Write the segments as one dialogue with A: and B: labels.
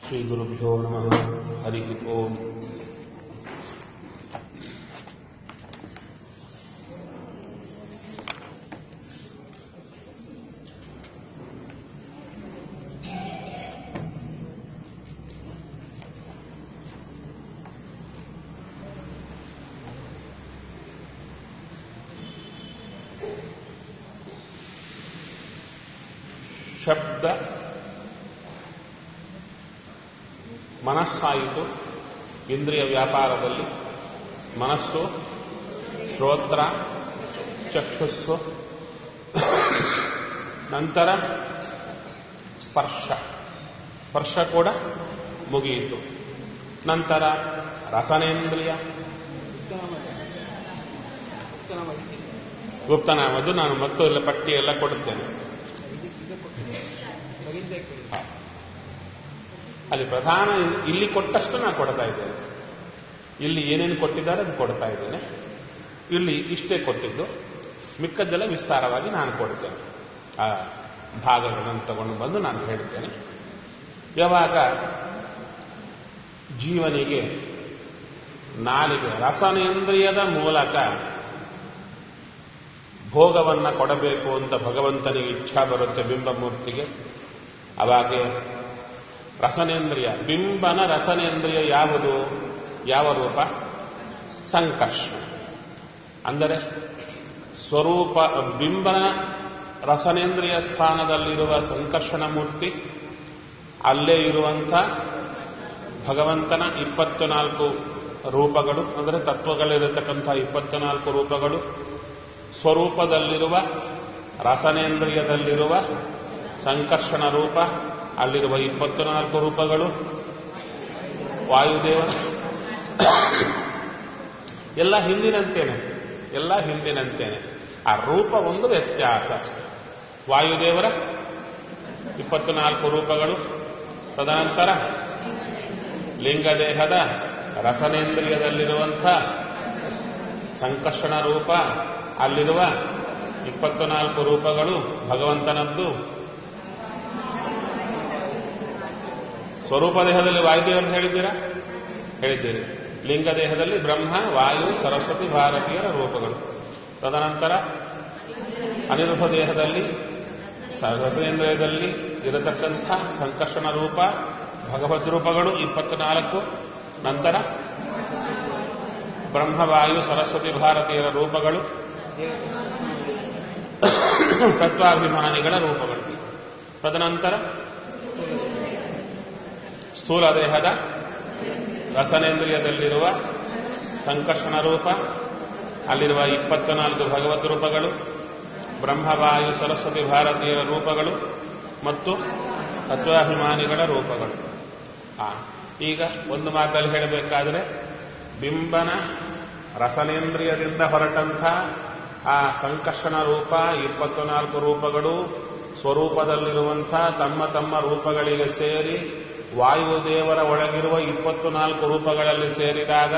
A: श्रीगुरुभ्यो नमः हरिः ओम् ಶಬ್ದ ಮನಸ್ಸಾಯಿತು ಇಂದ್ರಿಯ ವ್ಯಾಪಾರದಲ್ಲಿ ಮನಸ್ಸು ಶ್ರೋತ್ರ ಚಕ್ಷುಸ್ಸು ನಂತರ ಸ್ಪರ್ಶ ಸ್ಪರ್ಶ ಕೂಡ ಮುಗಿಯಿತು ನಂತರ ರಸನೇಂದ್ರಿಯ ಗುಪ್ತನಾಮದ್ದು ನಾನು ಮತ್ತು ಎಲ್ಲ ಪಟ್ಟಿ ಎಲ್ಲ ಕೊಡುತ್ತೇನೆ ಅಲ್ಲಿ ಪ್ರಧಾನ ಇಲ್ಲಿ ಕೊಟ್ಟಷ್ಟು ನಾನು ಕೊಡ್ತಾ ಇದ್ದೇನೆ ಇಲ್ಲಿ ಏನೇನು ಕೊಟ್ಟಿದ್ದಾರೆ ಅದು ಕೊಡ್ತಾ ಇದ್ದೇನೆ ಇಲ್ಲಿ ಇಷ್ಟೇ ಕೊಟ್ಟಿದ್ದು ಮಿಕ್ಕದ್ದೆಲ್ಲ ವಿಸ್ತಾರವಾಗಿ ನಾನು ಕೊಡ್ತೇನೆ ಆ ಭಾಗಗಳನ್ನು ತಗೊಂಡು ಬಂದು ನಾನು ಹೇಳ್ತೇನೆ ಯಾವಾಗ ಜೀವನಿಗೆ ನಾಲಿಗೆ ರಸನೇಂದ್ರಿಯದ ಮೂಲಕ ಭೋಗವನ್ನ ಕೊಡಬೇಕು ಅಂತ ಭಗವಂತನಿಗೆ ಇಚ್ಛಾ ಬರುತ್ತೆ ಬಿಂಬಮೂರ್ತಿಗೆ ಅವಾಗ ರಸನೇಂದ್ರಿಯ ಬಿಂಬನ ರಸನೇಂದ್ರಿಯ ಯಾವುದು ಯಾವ ರೂಪ ಸಂಕರ್ಷ ಅಂದರೆ ಸ್ವರೂಪ ಬಿಂಬನ ರಸನೇಂದ್ರಿಯ ಸ್ಥಾನದಲ್ಲಿರುವ ಸಂಕರ್ಷಣ ಮೂರ್ತಿ ಅಲ್ಲೇ ಇರುವಂಥ ಭಗವಂತನ ಇಪ್ಪತ್ತು ನಾಲ್ಕು ರೂಪಗಳು ಅಂದರೆ ತತ್ವಗಳಿರತಕ್ಕಂಥ ಇಪ್ಪತ್ತು ನಾಲ್ಕು ರೂಪಗಳು ಸ್ವರೂಪದಲ್ಲಿರುವ ರಸನೇಂದ್ರಿಯದಲ್ಲಿರುವ ಸಂಕರ್ಷಣ ರೂಪ ಅಲ್ಲಿರುವ ಇಪ್ಪತ್ತು ನಾಲ್ಕು ರೂಪಗಳು ವಾಯುದೇವರ ಎಲ್ಲ ಹಿಂದಿನಂತೇನೆ ಎಲ್ಲ ಹಿಂದಿನಂತೇನೆ ಆ ರೂಪ ಒಂದು ವ್ಯತ್ಯಾಸ ವಾಯುದೇವರ ಇಪ್ಪತ್ತು ನಾಲ್ಕು ರೂಪಗಳು ತದನಂತರ ಲಿಂಗದೇಹದ ರಸನೇಂದ್ರಿಯದಲ್ಲಿರುವಂಥ ಸಂಕರ್ಷಣ ರೂಪ ಅಲ್ಲಿರುವ ಇಪ್ಪತ್ತು ನಾಲ್ಕು ರೂಪಗಳು ಭಗವಂತನದ್ದು ಸ್ವರೂಪ ದೇಹದಲ್ಲಿ ವಾಯುದೇವರನ್ನು ಹೇಳಿದ್ದೀರಾ ಹೇಳಿದ್ದೀರಿ ಲಿಂಗ ದೇಹದಲ್ಲಿ ಬ್ರಹ್ಮ ವಾಯು ಸರಸ್ವತಿ ಭಾರತೀಯರ ರೂಪಗಳು ತದನಂತರ ಅನಿರುದ್ಧ ದೇಹದಲ್ಲಿ ರಸೇಂದ್ರಿಯದಲ್ಲಿ ಇರತಕ್ಕಂಥ ಸಂಕರ್ಷಣ ರೂಪ ಭಗವದ್ ರೂಪಗಳು ಇಪ್ಪತ್ನಾಲ್ಕು ನಂತರ ಬ್ರಹ್ಮವಾಯು ಸರಸ್ವತಿ ಭಾರತೀಯರ ರೂಪಗಳು ತತ್ವಾಭಿಮಾನಿಗಳ ರೂಪಗಳು ತದನಂತರ ಸ್ಥೂಲ ದೇಹದ ರಸನೇಂದ್ರಿಯದಲ್ಲಿರುವ ಸಂಕರ್ಷಣ ರೂಪ ಅಲ್ಲಿರುವ ಇಪ್ಪತ್ತು ನಾಲ್ಕು ಭಗವತ್ ರೂಪಗಳು ಬ್ರಹ್ಮವಾಯು ಸರಸ್ವತಿ ಭಾರತೀಯರ ರೂಪಗಳು ಮತ್ತು ತತ್ವಾಭಿಮಾನಿಗಳ ರೂಪಗಳು ಆ ಈಗ ಒಂದು ಮಾತಲ್ಲಿ ಹೇಳಬೇಕಾದರೆ ಬಿಂಬನ ರಸನೇಂದ್ರಿಯದಿಂದ ಹೊರಟಂಥ ಆ ಸಂಕರ್ಷಣ ರೂಪ ಇಪ್ಪತ್ತು ನಾಲ್ಕು ರೂಪಗಳು ಸ್ವರೂಪದಲ್ಲಿರುವಂಥ ತಮ್ಮ ತಮ್ಮ ರೂಪಗಳಿಗೆ ಸೇರಿ ವಾಯುದೇವರ ಒಳಗಿರುವ ಇಪ್ಪತ್ತು ನಾಲ್ಕು ರೂಪಗಳಲ್ಲಿ ಸೇರಿದಾಗ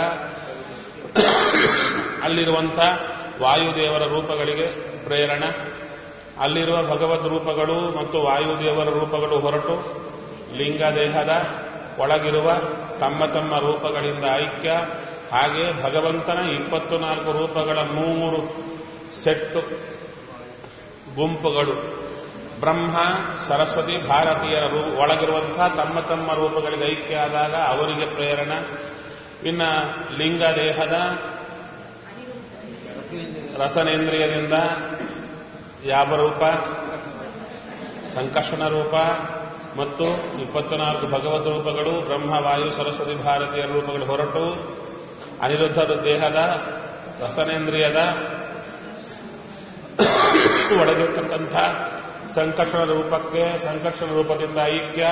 A: ಅಲ್ಲಿರುವಂಥ ವಾಯುದೇವರ ರೂಪಗಳಿಗೆ ಪ್ರೇರಣ ಅಲ್ಲಿರುವ ಭಗವದ್ ರೂಪಗಳು ಮತ್ತು ವಾಯುದೇವರ ರೂಪಗಳು ಹೊರಟು ಲಿಂಗ ದೇಹದ ಒಳಗಿರುವ ತಮ್ಮ ತಮ್ಮ ರೂಪಗಳಿಂದ ಐಕ್ಯ ಹಾಗೆ ಭಗವಂತನ ಇಪ್ಪತ್ತು ನಾಲ್ಕು ರೂಪಗಳ ಮೂರು ಸೆಟ್ಟು ಗುಂಪುಗಳು ಬ್ರಹ್ಮ ಸರಸ್ವತಿ ಭಾರತೀಯರ ರೂ ಒಳಗಿರುವಂತಹ ತಮ್ಮ ತಮ್ಮ ರೂಪಗಳಿಗೆ ಐಕ್ಯ ಆದಾಗ ಅವರಿಗೆ ಪ್ರೇರಣ ಇನ್ನ ಲಿಂಗ ದೇಹದ ರಸನೇಂದ್ರಿಯದಿಂದ ಯಾವ ರೂಪ ಸಂಕರ್ಷಣ ರೂಪ ಮತ್ತು ಇಪ್ಪತ್ತು ನಾಲ್ಕು ಭಗವದ್ ರೂಪಗಳು ಬ್ರಹ್ಮ ವಾಯು ಸರಸ್ವತಿ ಭಾರತೀಯ ರೂಪಗಳು ಹೊರಟು ಅನಿರುದ್ಧ ದೇಹದ ರಸನೇಂದ್ರಿಯದ ಒಳಗಿರ್ತಕ್ಕಂಥ ಸಂಕರ್ಷಣ ರೂಪಕ್ಕೆ ಸಂಕರ್ಷಣ ರೂಪದಿಂದ ಐಕ್ಯ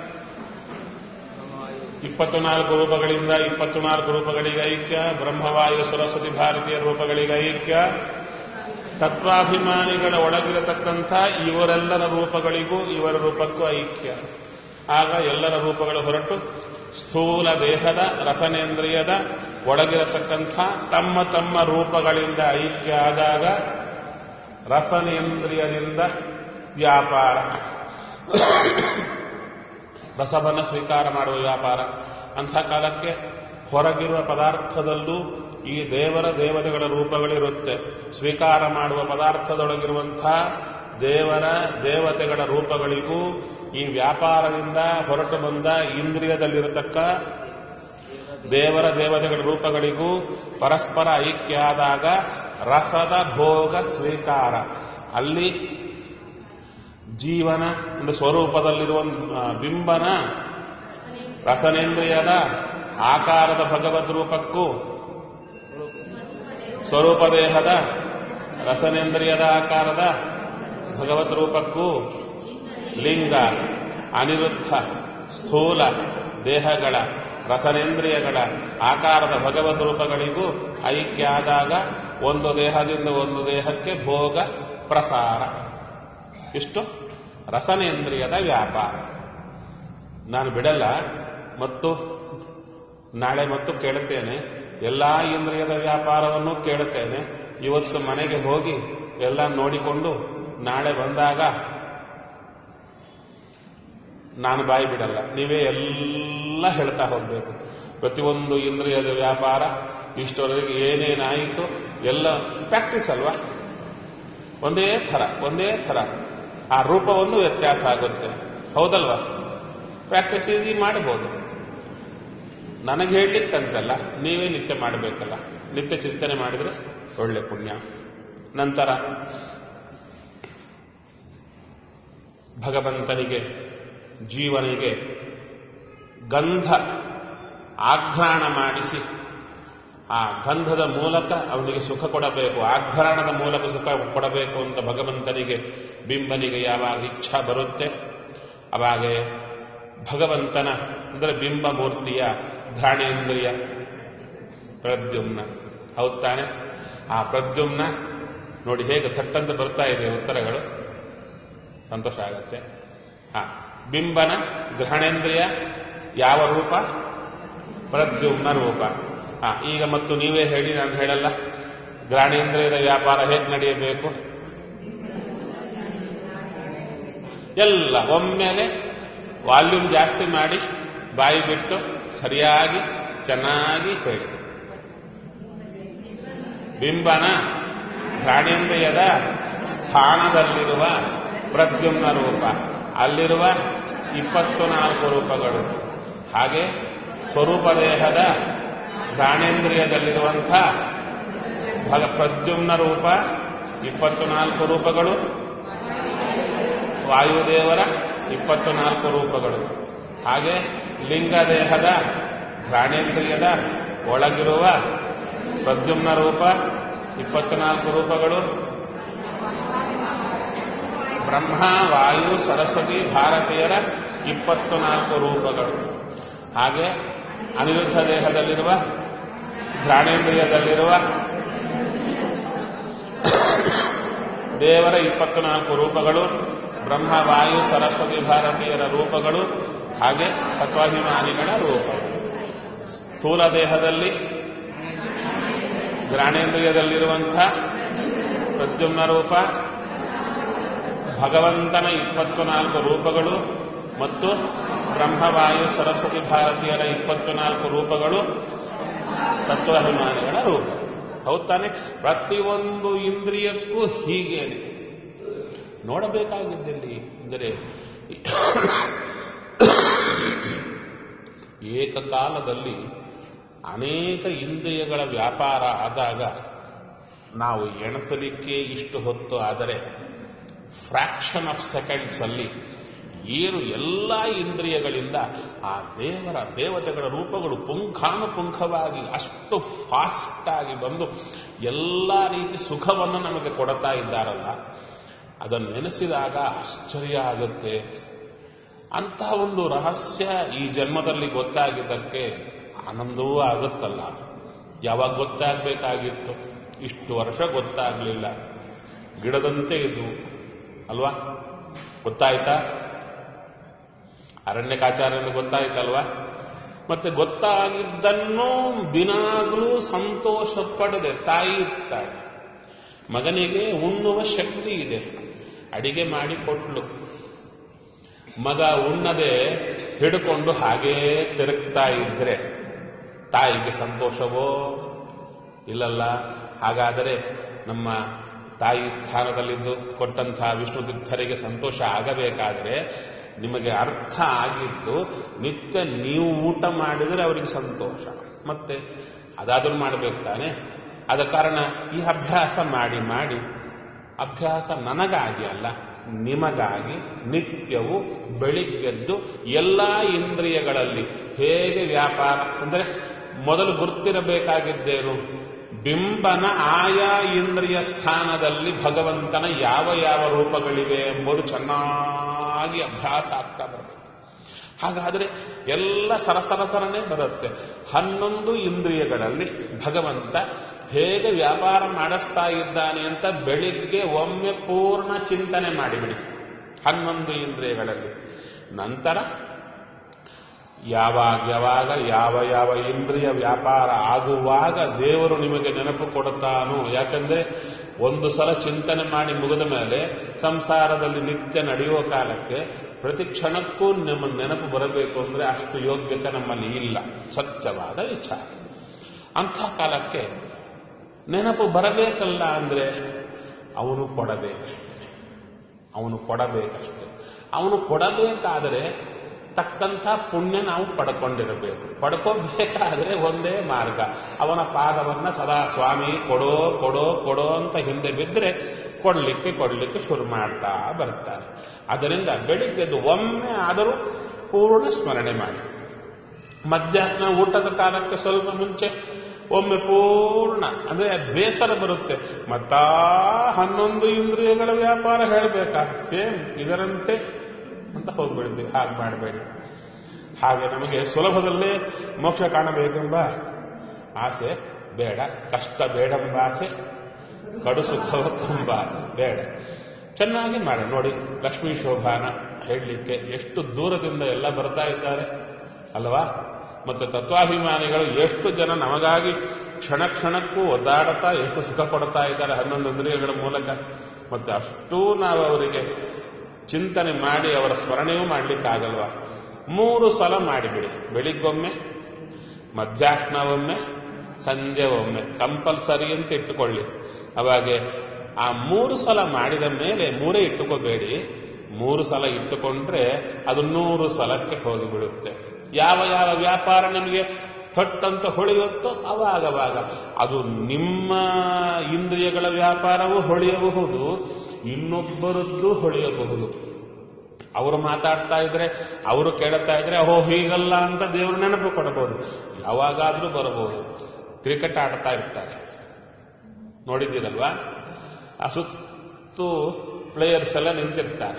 A: ಇಪ್ಪತ್ತು ನಾಲ್ಕು ರೂಪಗಳಿಂದ ಇಪ್ಪತ್ತು ನಾಲ್ಕು ರೂಪಗಳಿಗೆ ಐಕ್ಯ ಬ್ರಹ್ಮವಾಯು ಸರಸ್ವತಿ ಭಾರತೀಯ ರೂಪಗಳಿಗೆ ಐಕ್ಯ ತತ್ವಾಭಿಮಾನಿಗಳ ಒಳಗಿರತಕ್ಕಂಥ ಇವರೆಲ್ಲರ ರೂಪಗಳಿಗೂ ಇವರ ರೂಪಕ್ಕೂ ಐಕ್ಯ ಆಗ ಎಲ್ಲರ ರೂಪಗಳು ಹೊರಟು ಸ್ಥೂಲ ದೇಹದ ರಸನೇಂದ್ರಿಯದ ಒಳಗಿರತಕ್ಕಂಥ ತಮ್ಮ ತಮ್ಮ ರೂಪಗಳಿಂದ ಐಕ್ಯ ಆದಾಗ ರಸನೇಂದ್ರಿಯದಿಂದ ವ್ಯಾಪಾರ ರಸವನ್ನು ಸ್ವೀಕಾರ ಮಾಡುವ ವ್ಯಾಪಾರ ಅಂಥ ಕಾಲಕ್ಕೆ ಹೊರಗಿರುವ ಪದಾರ್ಥದಲ್ಲೂ ಈ ದೇವರ ದೇವತೆಗಳ ರೂಪಗಳಿರುತ್ತೆ ಸ್ವೀಕಾರ ಮಾಡುವ ಪದಾರ್ಥದೊಳಗಿರುವಂಥ ದೇವರ ದೇವತೆಗಳ ರೂಪಗಳಿಗೂ ಈ ವ್ಯಾಪಾರದಿಂದ ಹೊರಟು ಬಂದ ಇಂದ್ರಿಯದಲ್ಲಿರತಕ್ಕ ದೇವರ ದೇವತೆಗಳ ರೂಪಗಳಿಗೂ ಪರಸ್ಪರ ಐಕ್ಯ ಆದಾಗ ರಸದ ಭೋಗ ಸ್ವೀಕಾರ ಅಲ್ಲಿ ಜೀವನ ಒಂದು ಸ್ವರೂಪದಲ್ಲಿರುವ ಆ, ಬಿಂಬನ ರಸನೇಂದ್ರಿಯದ ಆಕಾರದ ಭಗವದ್ ರೂಪಕ್ಕೂ ಸ್ವರೂಪ ದೇಹದ ರಸನೇಂದ್ರಿಯದ ಆಕಾರದ ಭಗವದ್ ರೂಪಕ್ಕೂ ಲಿಂಗ ಅನಿರುದ್ಧ ಸ್ಥೂಲ ದೇಹಗಳ ರಸನೇಂದ್ರಿಯಗಳ ಆಕಾರದ ಭಗವದ್ ರೂಪಗಳಿಗೂ ಐಕ್ಯ ಆದಾಗ ಒಂದು ದೇಹದಿಂದ ಒಂದು ದೇಹಕ್ಕೆ ಭೋಗ ಪ್ರಸಾರ ಇಷ್ಟು ರಸನೇಂದ್ರಿಯದ ವ್ಯಾಪಾರ ನಾನು ಬಿಡಲ್ಲ ಮತ್ತು ನಾಳೆ ಮತ್ತು ಕೇಳುತ್ತೇನೆ ಎಲ್ಲಾ ಇಂದ್ರಿಯದ ವ್ಯಾಪಾರವನ್ನು ಕೇಳುತ್ತೇನೆ ಇವತ್ತು ಮನೆಗೆ ಹೋಗಿ ಎಲ್ಲ ನೋಡಿಕೊಂಡು ನಾಳೆ ಬಂದಾಗ ನಾನು ಬಾಯಿ ಬಿಡಲ್ಲ ನೀವೇ ಎಲ್ಲ ಹೇಳ್ತಾ ಹೋಗಬೇಕು ಪ್ರತಿಯೊಂದು ಇಂದ್ರಿಯದ ವ್ಯಾಪಾರ ಇಷ್ಟವರೆಗೆ ಏನೇನಾಯಿತು ಎಲ್ಲ ಪ್ರಾಕ್ಟೀಸ್ ಅಲ್ವಾ ಒಂದೇ ಥರ ಒಂದೇ ಥರ ಆ ರೂಪವನ್ನು ವ್ಯತ್ಯಾಸ ಆಗುತ್ತೆ ಹೌದಲ್ವಾ ಪ್ರಾಕ್ಟೀಸ್ ಈಸಿ ಮಾಡಬಹುದು ನನಗೆ ಹೇಳಲಿಕ್ಕಂತಲ್ಲ ನೀವೇ ನಿತ್ಯ ಮಾಡಬೇಕಲ್ಲ ನಿತ್ಯ ಚಿಂತನೆ ಮಾಡಿದ್ರೆ ಒಳ್ಳೆ ಪುಣ್ಯ ನಂತರ ಭಗವಂತನಿಗೆ ಜೀವನಿಗೆ ಗಂಧ ಆಘ್ರಾಣ ಮಾಡಿಸಿ ಆ ಗಂಧದ ಮೂಲಕ ಅವನಿಗೆ ಸುಖ ಕೊಡಬೇಕು ಆಘ್ರಾಣದ ಮೂಲಕ ಸುಖ ಕೊಡಬೇಕು ಅಂತ ಭಗವಂತನಿಗೆ ಬಿಂಬನಿಗೆ ಯಾವಾಗ ಇಚ್ಛಾ ಬರುತ್ತೆ ಅವಾಗೆ ಭಗವಂತನ ಅಂದರೆ ಬಿಂಬ ಮೂರ್ತಿಯ ಘ್ರಾಣೇಂದ್ರಿಯ ಪ್ರದ್ಯುಮ್ನ ಹೌದ್ ತಾನೆ ಆ ಪ್ರದ್ಯುಮ್ನ ನೋಡಿ ಹೇಗೆ ಥಟ್ಟಂತ ಬರ್ತಾ ಇದೆ ಉತ್ತರಗಳು ಸಂತೋಷ ಆಗುತ್ತೆ ಹಾ ಬಿಂಬನ ಗ್ರಹಣೇಂದ್ರಿಯ ಯಾವ ರೂಪ ಪ್ರದ್ಯುಮ್ನ ರೂಪ ಹಾ ಈಗ ಮತ್ತು ನೀವೇ ಹೇಳಿ ನಾನು ಹೇಳಲ್ಲ ಗ್ರಾಣೇಂದ್ರಿಯದ ವ್ಯಾಪಾರ ಹೇಗೆ ನಡೆಯಬೇಕು ಎಲ್ಲ ಒಮ್ಮೆಲೆ ವಾಲ್ಯೂಮ್ ಜಾಸ್ತಿ ಮಾಡಿ ಬಾಯಿ ಬಿಟ್ಟು ಸರಿಯಾಗಿ ಚೆನ್ನಾಗಿ ಹೇಳಿ ಬಿಂಬನ ಘ್ರಾಣೇಂದ್ರಿಯದ ಸ್ಥಾನದಲ್ಲಿರುವ ಪ್ರದ್ಯುಮ್ನ ರೂಪ ಅಲ್ಲಿರುವ ಇಪ್ಪತ್ತು ನಾಲ್ಕು ರೂಪಗಳು ಹಾಗೆ ಸ್ವರೂಪ ದೇಹದ ಘ್ರಾಣೇಂದ್ರಿಯದಲ್ಲಿರುವಂಥ ಭಗ ಪ್ರದ್ಯುಮ್ನ ರೂಪ ಇಪ್ಪತ್ತು ನಾಲ್ಕು ರೂಪಗಳು ವಾಯುದೇವರ ಇಪ್ಪತ್ತು ನಾಲ್ಕು ರೂಪಗಳು ಹಾಗೆ ಲಿಂಗದೇಹದ ಘ್ರಾಣೇಂದ್ರಿಯದ ಒಳಗಿರುವ ಪ್ರದ್ಯುಮ್ನ ರೂಪ ಇಪ್ಪತ್ತು ನಾಲ್ಕು ರೂಪಗಳು ಬ್ರಹ್ಮ ವಾಯು ಸರಸ್ವತಿ ಭಾರತೀಯರ ಇಪ್ಪತ್ತು ನಾಲ್ಕು ರೂಪಗಳು ಹಾಗೆ ಅನಿರುದ್ಧ ದೇಹದಲ್ಲಿರುವ ಘ್ರಾಣೇಂದ್ರಿಯದಲ್ಲಿರುವ ದೇವರ ಇಪ್ಪತ್ತು ನಾಲ್ಕು ರೂಪಗಳು ಬ್ರಹ್ಮ ವಾಯು ಸರಸ್ವತಿ ಭಾರತೀಯರ ರೂಪಗಳು ಹಾಗೆ ತತ್ವಾಭಿಮಾನಿಗಳ ರೂಪ ಸ್ಥೂಲ ದೇಹದಲ್ಲಿ ಘ್ರಾಣೇಂದ್ರಿಯದಲ್ಲಿರುವಂಥ ಪ್ರದ್ಯುಮ್ನ ರೂಪ ಭಗವಂತನ ಇಪ್ಪತ್ತು ನಾಲ್ಕು ರೂಪಗಳು ಮತ್ತು ಬ್ರಹ್ಮವಾಯು ಸರಸ್ವತಿ ಭಾರತೀಯರ ಇಪ್ಪತ್ತು ನಾಲ್ಕು ರೂಪಗಳು ತತ್ವಾಭಿಮಾನಿಗಳ ರೂಪ ಹೌದ್ ತಾನೆ ಪ್ರತಿಯೊಂದು ಇಂದ್ರಿಯಕ್ಕೂ ಹೀಗೇನೆ ನೋಡಬೇಕಾಗಿದ್ದಲ್ಲಿ ಅಂದರೆ ಏಕಕಾಲದಲ್ಲಿ ಅನೇಕ ಇಂದ್ರಿಯಗಳ ವ್ಯಾಪಾರ ಆದಾಗ ನಾವು ಎಣಸಲಿಕ್ಕೆ ಇಷ್ಟು ಹೊತ್ತು ಆದರೆ ಫ್ರಾಕ್ಷನ್ ಆಫ್ ಸೆಕೆಂಡ್ಸ್ ಅಲ್ಲಿ ಏನು ಎಲ್ಲ ಇಂದ್ರಿಯಗಳಿಂದ ಆ ದೇವರ ದೇವತೆಗಳ ರೂಪಗಳು ಪುಂಖಾನುಪುಂಖವಾಗಿ ಅಷ್ಟು ಫಾಸ್ಟ್ ಆಗಿ ಬಂದು ಎಲ್ಲ ರೀತಿ ಸುಖವನ್ನು ನಮಗೆ ಕೊಡ್ತಾ ಇದ್ದಾರಲ್ಲ ಅದನ್ನು ನೆನೆಸಿದಾಗ ಆಶ್ಚರ್ಯ ಆಗುತ್ತೆ ಅಂತಹ ಒಂದು ರಹಸ್ಯ ಈ ಜನ್ಮದಲ್ಲಿ ಗೊತ್ತಾಗಿದ್ದಕ್ಕೆ ಆನಂದವೂ ಆಗುತ್ತಲ್ಲ ಯಾವಾಗ ಗೊತ್ತಾಗಬೇಕಾಗಿತ್ತು ಇಷ್ಟು ವರ್ಷ ಗೊತ್ತಾಗಲಿಲ್ಲ ಗಿಡದಂತೆ ಇದು ಅಲ್ವಾ ಗೊತ್ತಾಯ್ತಾ ಅರಣ್ಯಕಾಚಾರ್ಯಂದು ಗೊತ್ತಾಯ್ತಲ್ವಾ ಮತ್ತೆ ಗೊತ್ತಾಗಿದ್ದನ್ನು ದಿನಾಗಲೂ ಸಂತೋಷ ಪಡದೆ ತಾಯಿ ಇರ್ತಾಳೆ ಮಗನಿಗೆ ಉಣ್ಣುವ ಶಕ್ತಿ ಇದೆ ಅಡಿಗೆ ಮಾಡಿ ಕೊಟ್ಲು ಮಗ ಉಣ್ಣದೆ ಹಿಡ್ಕೊಂಡು ಹಾಗೇ ತಿರುಗ್ತಾ ಇದ್ರೆ ತಾಯಿಗೆ ಸಂತೋಷವೋ ಇಲ್ಲಲ್ಲ ಹಾಗಾದರೆ ನಮ್ಮ ತಾಯಿ ಸ್ಥಾನದಲ್ಲಿದ್ದು ಕೊಟ್ಟಂತಹ ವಿಷ್ಣು ತೀರ್ಥರಿಗೆ ಸಂತೋಷ ಆಗಬೇಕಾದ್ರೆ ನಿಮಗೆ ಅರ್ಥ ಆಗಿದ್ದು ನಿತ್ಯ ನೀವು ಊಟ ಮಾಡಿದರೆ ಅವರಿಗೆ ಸಂತೋಷ ಮತ್ತೆ ಅದಾದ್ರೂ ಮಾಡಬೇಕು ತಾನೆ ಆದ ಕಾರಣ ಈ ಅಭ್ಯಾಸ ಮಾಡಿ ಮಾಡಿ ಅಭ್ಯಾಸ ನನಗಾಗಿ ಅಲ್ಲ ನಿಮಗಾಗಿ ನಿತ್ಯವು ಬೆಳಿಗ್ಗೆದ್ದು ಎಲ್ಲ ಇಂದ್ರಿಯಗಳಲ್ಲಿ ಹೇಗೆ ವ್ಯಾಪಾರ ಅಂದರೆ ಮೊದಲು ಗುರ್ತಿರಬೇಕಾಗಿದ್ದೇನು ಬಿಂಬನ ಆಯಾ ಇಂದ್ರಿಯ ಸ್ಥಾನದಲ್ಲಿ ಭಗವಂತನ ಯಾವ ಯಾವ ರೂಪಗಳಿವೆ ಎಂಬುದು ಚೆನ್ನಾಗಿ ಅಭ್ಯಾಸ ಆಗ್ತಾ ಬರಬೇಕು ಹಾಗಾದರೆ ಎಲ್ಲ ಸರಸರಸರನೆ ಬರುತ್ತೆ ಹನ್ನೊಂದು ಇಂದ್ರಿಯಗಳಲ್ಲಿ ಭಗವಂತ ಹೇಗೆ ವ್ಯಾಪಾರ ಮಾಡಿಸ್ತಾ ಇದ್ದಾನೆ ಅಂತ ಬೆಳಿಗ್ಗೆ ಒಮ್ಮೆ ಪೂರ್ಣ ಚಿಂತನೆ ಮಾಡಿಬಿಡಿ ಹನ್ನೊಂದು ಇಂದ್ರಿಯಗಳಲ್ಲಿ ನಂತರ ಯಾವಾಗ ಯಾವಾಗ ಯಾವ ಯಾವ ಇಂದ್ರಿಯ ವ್ಯಾಪಾರ ಆಗುವಾಗ ದೇವರು ನಿಮಗೆ ನೆನಪು ಕೊಡುತ್ತಾನೋ ಯಾಕಂದ್ರೆ ಒಂದು ಸಲ ಚಿಂತನೆ ಮಾಡಿ ಮುಗಿದ ಮೇಲೆ ಸಂಸಾರದಲ್ಲಿ ನಿತ್ಯ ನಡೆಯುವ ಕಾಲಕ್ಕೆ ಪ್ರತಿ ಕ್ಷಣಕ್ಕೂ ನಿಮ್ಮ ನೆನಪು ಬರಬೇಕು ಅಂದ್ರೆ ಅಷ್ಟು ಯೋಗ್ಯತೆ ನಮ್ಮಲ್ಲಿ ಇಲ್ಲ ಸತ್ಯವಾದ ವಿಚಾರ ಅಂಥ ಕಾಲಕ್ಕೆ ನೆನಪು ಬರಬೇಕಲ್ಲ ಅಂದ್ರೆ ಅವನು ಕೊಡಬೇಕಷ್ಟೆ ಅವನು ಕೊಡಬೇಕಷ್ಟೆ ಅವನು ಕೊಡಬೇಕಾದರೆ ತಕ್ಕಂಥ ಪುಣ್ಯ ನಾವು ಪಡ್ಕೊಂಡಿರಬೇಕು ಪಡ್ಕೋಬೇಕಾದ್ರೆ ಒಂದೇ ಮಾರ್ಗ ಅವನ ಪಾದವನ್ನ ಸದಾ ಸ್ವಾಮಿ ಕೊಡೋ ಕೊಡೋ ಕೊಡೋ ಅಂತ ಹಿಂದೆ ಬಿದ್ದರೆ ಕೊಡ್ಲಿಕ್ಕೆ ಕೊಡ್ಲಿಕ್ಕೆ ಶುರು ಮಾಡ್ತಾ ಬರ್ತಾನೆ ಅದರಿಂದ ಬೆಳಿಗ್ಗೆದು ಒಮ್ಮೆ ಆದರೂ ಪೂರ್ಣ ಸ್ಮರಣೆ ಮಾಡಿ ಮಧ್ಯಾಹ್ನ ಊಟದ ಕಾಲಕ್ಕೆ ಸ್ವಲ್ಪ ಮುಂಚೆ ಒಮ್ಮೆ ಪೂರ್ಣ ಅಂದ್ರೆ ಬೇಸರ ಬರುತ್ತೆ ಮತ್ತಾ ಹನ್ನೊಂದು ಇಂದ್ರಿಯಗಳ ವ್ಯಾಪಾರ ಹೇಳಬೇಕಾ ಸೇಮ್ ಇದರಂತೆ ಅಂತ ಹೋಗ್ಬಿಡ್ತೀವಿ ಹಾಗೆ ಮಾಡಬೇಡಿ ಹಾಗೆ ನಮಗೆ ಸುಲಭದಲ್ಲೇ ಮೋಕ್ಷ ಕಾಣಬೇಕೆಂಬ ಆಸೆ ಬೇಡ ಕಷ್ಟ ಬೇಡೆಂಬ ಆಸೆ ಕಡು ಸುಖವಕ್ಕೆಂಬ ಆಸೆ ಬೇಡ ಚೆನ್ನಾಗಿ ಮಾಡಿ ನೋಡಿ ಲಕ್ಷ್ಮೀ ಶೋಭಾನ ಹೇಳಲಿಕ್ಕೆ ಎಷ್ಟು ದೂರದಿಂದ ಎಲ್ಲ ಬರ್ತಾ ಇದ್ದಾರೆ ಅಲ್ವಾ ಮತ್ತು ತತ್ವಾಭಿಮಾನಿಗಳು ಎಷ್ಟು ಜನ ನಮಗಾಗಿ ಕ್ಷಣ ಕ್ಷಣಕ್ಕೂ ಒದ್ದಾಡುತ್ತಾ ಎಷ್ಟು ಸುಖ ಕೊಡ್ತಾ ಇದ್ದಾರೆ ಹನ್ನೊಂದು ಇಂದ್ರಿಯಗಳ ಮೂಲಕ ಮತ್ತೆ ಅಷ್ಟೂ ನಾವು ಅವರಿಗೆ ಚಿಂತನೆ ಮಾಡಿ ಅವರ ಸ್ಮರಣೆಯೂ ಮಾಡಲಿಕ್ಕಾಗಲ್ವಾ ಮೂರು ಸಲ ಮಾಡಿಬಿಡಿ ಬೆಳಿಗ್ಗೊಮ್ಮೆ ಮಧ್ಯಾಹ್ನವೊಮ್ಮೆ ಸಂಜೆ ಒಮ್ಮೆ ಕಂಪಲ್ಸರಿ ಅಂತ ಇಟ್ಟುಕೊಳ್ಳಿ ಅವಾಗೆ ಆ ಮೂರು ಸಲ ಮಾಡಿದ ಮೇಲೆ ಮೂರೇ ಇಟ್ಟುಕೋಬೇಡಿ ಮೂರು ಸಲ ಇಟ್ಟುಕೊಂಡ್ರೆ ಅದು ನೂರು ಸಲಕ್ಕೆ ಹೋಗಿಬಿಡುತ್ತೆ ಯಾವ ಯಾವ ವ್ಯಾಪಾರ ನಿಮಗೆ ಥಟ್ಟಂತ ಹೊಳೆಯುತ್ತೋ ಅವಾಗವಾಗ ಅದು ನಿಮ್ಮ ಇಂದ್ರಿಯಗಳ ವ್ಯಾಪಾರವೂ ಹೊಳೆಯಬಹುದು ಇನ್ನೊಬ್ಬರದ್ದು ಹೊಳೆಯಬಹುದು ಅವರು ಮಾತಾಡ್ತಾ ಇದ್ರೆ ಅವರು ಕೇಳುತ್ತಾ ಇದ್ರೆ ಅಹೋ ಹೀಗಲ್ಲ ಅಂತ ದೇವರು ನೆನಪು ಕೊಡಬಹುದು ಯಾವಾಗಾದ್ರೂ ಬರಬಹುದು ಕ್ರಿಕೆಟ್ ಆಡ್ತಾ ಇರ್ತಾರೆ ನೋಡಿದ್ದೀರಲ್ವಾ ಆ ಸುತ್ತು ಪ್ಲೇಯರ್ಸ್ ಎಲ್ಲ ನಿಂತಿರ್ತಾರೆ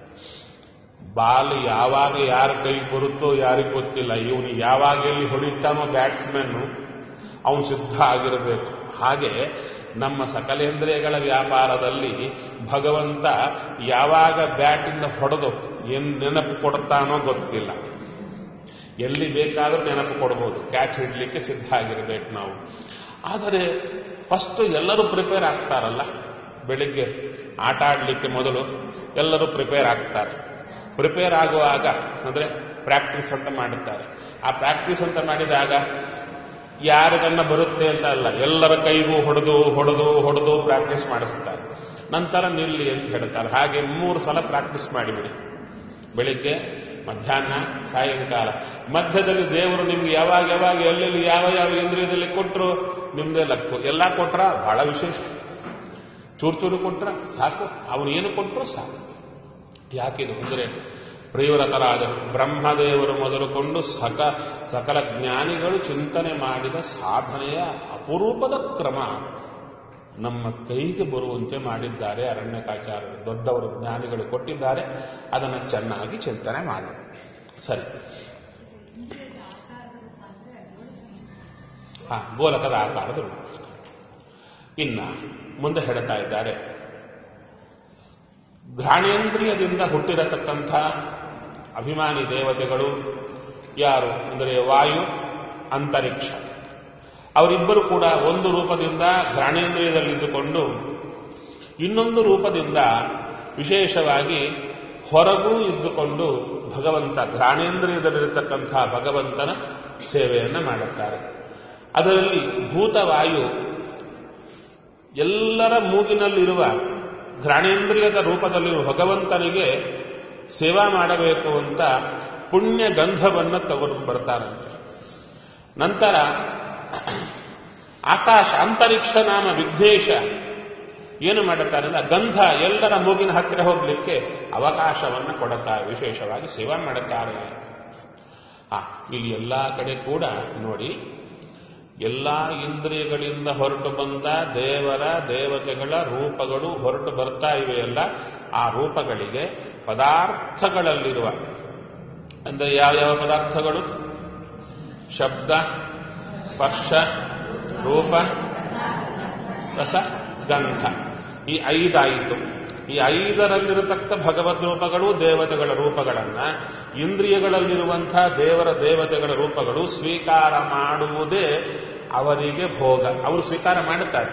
A: ಬಾಲ್ ಯಾವಾಗ ಯಾರ ಕೈ ಬರುತ್ತೋ ಯಾರಿಗೂ ಗೊತ್ತಿಲ್ಲ ಇವನು ಯಾವಾಗ ಎಲ್ಲಿ ಹೊಡಿತಾನೋ ಬ್ಯಾಟ್ಸ್ಮನ್ ಅವನು ಸಿದ್ಧ ಆಗಿರಬೇಕು ಹಾಗೆ ನಮ್ಮ ಸಕಲೇಂದ್ರಿಯಗಳ ವ್ಯಾಪಾರದಲ್ಲಿ ಭಗವಂತ ಯಾವಾಗ ಬ್ಯಾಟಿಂದ ಹೊಡೆದು ಏನು ನೆನಪು ಕೊಡ್ತಾನೋ ಗೊತ್ತಿಲ್ಲ ಎಲ್ಲಿ ಬೇಕಾದರೂ ನೆನಪು ಕೊಡಬಹುದು ಕ್ಯಾಚ್ ಹಿಡ್ಲಿಕ್ಕೆ ಸಿದ್ಧ ಆಗಿರಬೇಕು ನಾವು ಆದರೆ ಫಸ್ಟ್ ಎಲ್ಲರೂ ಪ್ರಿಪೇರ್ ಆಗ್ತಾರಲ್ಲ ಬೆಳಿಗ್ಗೆ ಆಟ ಆಡಲಿಕ್ಕೆ ಮೊದಲು ಎಲ್ಲರೂ ಪ್ರಿಪೇರ್ ಆಗ್ತಾರೆ ಪ್ರಿಪೇರ್ ಆಗುವಾಗ ಅಂದ್ರೆ ಪ್ರಾಕ್ಟೀಸ್ ಅಂತ ಮಾಡುತ್ತಾರೆ ಆ ಪ್ರಾಕ್ಟೀಸ್ ಅಂತ ಮಾಡಿದಾಗ ಯಾರಿಗನ್ನ ಬರುತ್ತೆ ಅಂತ ಅಲ್ಲ ಎಲ್ಲರ ಕೈಗೂ ಹೊಡೆದು ಹೊಡೆದು ಹೊಡೆದು ಪ್ರಾಕ್ಟೀಸ್ ಮಾಡಿಸ್ತಾರೆ ನಂತರ ನಿಲ್ಲಿ ಅಂತ ಹೇಳ್ತಾರೆ ಹಾಗೆ ಮೂರು ಸಲ ಪ್ರಾಕ್ಟೀಸ್ ಮಾಡಿಬಿಡಿ ಬೆಳಿಗ್ಗೆ ಮಧ್ಯಾಹ್ನ ಸಾಯಂಕಾಲ ಮಧ್ಯದಲ್ಲಿ ದೇವರು ನಿಮ್ಗೆ ಯಾವಾಗ ಯಾವಾಗ ಎಲ್ಲೆಲ್ಲಿ ಯಾವ ಯಾವ ಇಂದ್ರಿಯದಲ್ಲಿ ಕೊಟ್ಟರು ನಿಮ್ದೇ ಲಕ್ಕು ಎಲ್ಲ ಕೊಟ್ರ ಬಹಳ ವಿಶೇಷ ಚೂರು ಚೂರು ಕೊಟ್ರ ಸಾಕು ಅವನು ಏನು ಕೊಟ್ಟರು ಸಾಕು ಯಾಕಿದು ಅಂದರೆ ಪ್ರಿಯವ್ರತರಾದರು ಬ್ರಹ್ಮದೇವರು ಮೊದಲುಕೊಂಡು ಸಕ ಸಕಲ ಜ್ಞಾನಿಗಳು ಚಿಂತನೆ ಮಾಡಿದ ಸಾಧನೆಯ ಅಪರೂಪದ ಕ್ರಮ ನಮ್ಮ ಕೈಗೆ ಬರುವಂತೆ ಮಾಡಿದ್ದಾರೆ ಅರಣ್ಯಕಾಚಾರ್ಯರು ದೊಡ್ಡವರು ಜ್ಞಾನಿಗಳು ಕೊಟ್ಟಿದ್ದಾರೆ ಅದನ್ನು ಚೆನ್ನಾಗಿ ಚಿಂತನೆ ಮಾಡೋಣ ಸರಿ ಹಾ ಗೋಲಕದ ಆಕಾರದ ರೂಪ ಇನ್ನ ಮುಂದೆ ಹೇಳ್ತಾ ಇದ್ದಾರೆ ಘ್ರಾಣೇಂದ್ರಿಯದಿಂದ ಹುಟ್ಟಿರತಕ್ಕಂಥ ಅಭಿಮಾನಿ ದೇವತೆಗಳು ಯಾರು ಅಂದರೆ ವಾಯು ಅಂತರಿಕ್ಷ ಅವರಿಬ್ಬರು ಕೂಡ ಒಂದು ರೂಪದಿಂದ ಘ್ರಾಣೇಂದ್ರಿಯದಲ್ಲಿದ್ದುಕೊಂಡು ಇನ್ನೊಂದು ರೂಪದಿಂದ ವಿಶೇಷವಾಗಿ ಹೊರಗೂ ಇದ್ದುಕೊಂಡು ಭಗವಂತ ಘ್ರಾಣೇಂದ್ರಿಯದಲ್ಲಿರತಕ್ಕಂತಹ ಭಗವಂತನ ಸೇವೆಯನ್ನು ಮಾಡುತ್ತಾರೆ ಅದರಲ್ಲಿ ಭೂತವಾಯು ಎಲ್ಲರ ಮೂಗಿನಲ್ಲಿರುವ ಘ್ರಾಣೇಂದ್ರಿಯದ ರೂಪದಲ್ಲಿರುವ ಭಗವಂತನಿಗೆ ಸೇವಾ ಮಾಡಬೇಕು ಅಂತ ಪುಣ್ಯ ಗಂಧವನ್ನು ತಗೊಂಡು ಬರ್ತಾರಂತೆ ನಂತರ ಆಕಾಶ ಅಂತರಿಕ್ಷ ನಾಮ ವಿಘ್ನೇಶ ಏನು ಮಾಡುತ್ತಾರೆ ಅಂದ್ರೆ ಗಂಧ ಎಲ್ಲರ ಮೂಗಿನ ಹತ್ತಿರ ಹೋಗ್ಲಿಕ್ಕೆ ಅವಕಾಶವನ್ನು ಕೊಡುತ್ತಾರೆ ವಿಶೇಷವಾಗಿ ಸೇವಾ ಮಾಡುತ್ತಾರೆ ಆ ಇಲ್ಲಿ ಎಲ್ಲಾ ಕಡೆ ಕೂಡ ನೋಡಿ ಎಲ್ಲ ಇಂದ್ರಿಯಗಳಿಂದ ಹೊರಟು ಬಂದ ದೇವರ ದೇವತೆಗಳ ರೂಪಗಳು ಹೊರಟು ಬರ್ತಾ ಇವೆಯಲ್ಲ ಆ ರೂಪಗಳಿಗೆ ಪದಾರ್ಥಗಳಲ್ಲಿರುವ ಅಂದರೆ ಯಾವ್ಯಾವ ಪದಾರ್ಥಗಳು ಶಬ್ದ ಸ್ಪರ್ಶ ರೂಪ ರಸ ಗಂಧ ಈ ಐದಾಯಿತು ಈ ಐದರಲ್ಲಿರತಕ್ಕ ಭಗವದ್ ರೂಪಗಳು ದೇವತೆಗಳ ರೂಪಗಳನ್ನ ಇಂದ್ರಿಯಗಳಲ್ಲಿರುವಂತಹ ದೇವರ ದೇವತೆಗಳ ರೂಪಗಳು ಸ್ವೀಕಾರ ಮಾಡುವುದೇ ಅವರಿಗೆ ಭೋಗ ಅವರು ಸ್ವೀಕಾರ ಮಾಡುತ್ತಾರೆ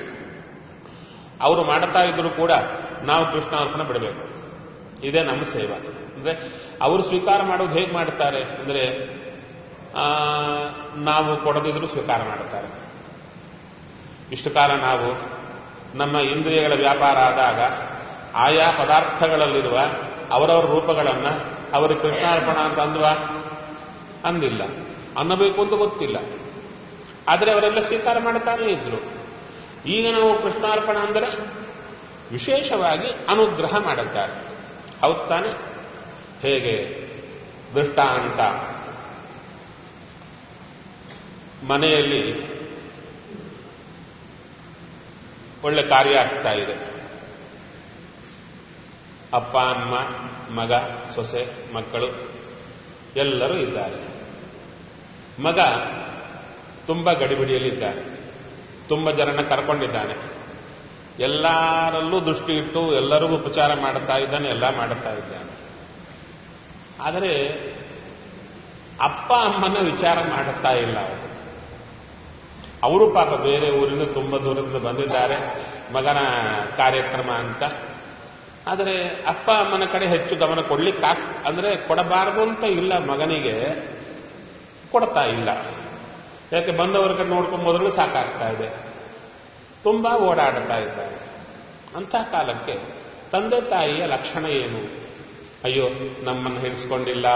A: ಅವರು ಮಾಡ್ತಾ ಇದ್ರು ಕೂಡ ನಾವು ಕೃಷ್ಣಾರ್ಪಣೆ ಬಿಡಬೇಕು ಇದೇ ನಮ್ಮ ಸೇವಾ ಅಂದ್ರೆ ಅವರು ಸ್ವೀಕಾರ ಮಾಡೋದು ಹೇಗೆ ಮಾಡ್ತಾರೆ ಅಂದ್ರೆ ಆ, ನಾವು ಕೊಡದಿದ್ರು ಸ್ವೀಕಾರ ಮಾಡುತ್ತಾರೆ ಇಷ್ಟು ಕಾಲ ನಾವು ನಮ್ಮ ಇಂದ್ರಿಯಗಳ ವ್ಯಾಪಾರ ಆದಾಗ ಆಯಾ ಪದಾರ್ಥಗಳಲ್ಲಿರುವ ಅವರವರ ರೂಪಗಳನ್ನ ಅವರಿಗೆ ಕೃಷ್ಣಾರ್ಪಣ ಅಂತ ಅಂದ್ವಾ ಅಂದಿಲ್ಲ ಅನ್ನಬೇಕು ಅಂತ ಗೊತ್ತಿಲ್ಲ ಆದರೆ ಅವರೆಲ್ಲ ಸ್ವೀಕಾರ ಮಾಡ್ತಾನೇ ಇದ್ರು ಈಗ ನಾವು ಕೃಷ್ಣಾರ್ಪಣ ಅಂದರೆ ವಿಶೇಷವಾಗಿ ಅನುಗ್ರಹ ಮಾಡುತ್ತಾರೆ ಹೌದ್ ತಾನೆ ಹೇಗೆ ದೃಷ್ಟಾಂತ ಮನೆಯಲ್ಲಿ ಒಳ್ಳೆ ಕಾರ್ಯ ಆಗ್ತಾ ಇದೆ ಅಪ್ಪ ಅಮ್ಮ ಮಗ ಸೊಸೆ ಮಕ್ಕಳು ಎಲ್ಲರೂ ಇದ್ದಾರೆ ಮಗ ತುಂಬ ಗಡಿಬಿಡಿಯಲ್ಲಿ ಇದ್ದಾನೆ ತುಂಬ ಜನನ ಕರ್ಕೊಂಡಿದ್ದಾನೆ ಎಲ್ಲರಲ್ಲೂ ದೃಷ್ಟಿ ಇಟ್ಟು ಎಲ್ಲರಿಗೂ ಉಪಚಾರ ಮಾಡುತ್ತಾ ಇದ್ದಾನೆ ಎಲ್ಲ ಮಾಡುತ್ತಾ ಇದ್ದಾನೆ ಆದರೆ ಅಪ್ಪ ಅಮ್ಮನ ವಿಚಾರ ಮಾಡುತ್ತಾ ಇಲ್ಲ ಅವರು ಅವರು ಪಾಪ ಬೇರೆ ಊರಿಂದ ತುಂಬ ದೂರದಿಂದ ಬಂದಿದ್ದಾರೆ ಮಗನ ಕಾರ್ಯಕ್ರಮ ಅಂತ ಆದರೆ ಅಪ್ಪ ಅಮ್ಮನ ಕಡೆ ಹೆಚ್ಚು ಗಮನ ಕೊಡ್ಲಿಕ್ಕೆ ಅಂದ್ರೆ ಕೊಡಬಾರದು ಅಂತ ಇಲ್ಲ ಮಗನಿಗೆ ಕೊಡ್ತಾ ಇಲ್ಲ ಯಾಕೆ ಬಂದವರ ಕಡೆ ನೋಡ್ಕೊಂಬೋದ್ರಲ್ಲಿ ಸಾಕಾಗ್ತಾ ಇದೆ ತುಂಬಾ ಓಡಾಡ್ತಾ ಇದ್ದಾರೆ ಅಂಥ ಕಾಲಕ್ಕೆ ತಂದೆ ತಾಯಿಯ ಲಕ್ಷಣ ಏನು ಅಯ್ಯೋ ನಮ್ಮನ್ನು ಹಿಡಿಸ್ಕೊಂಡಿಲ್ಲ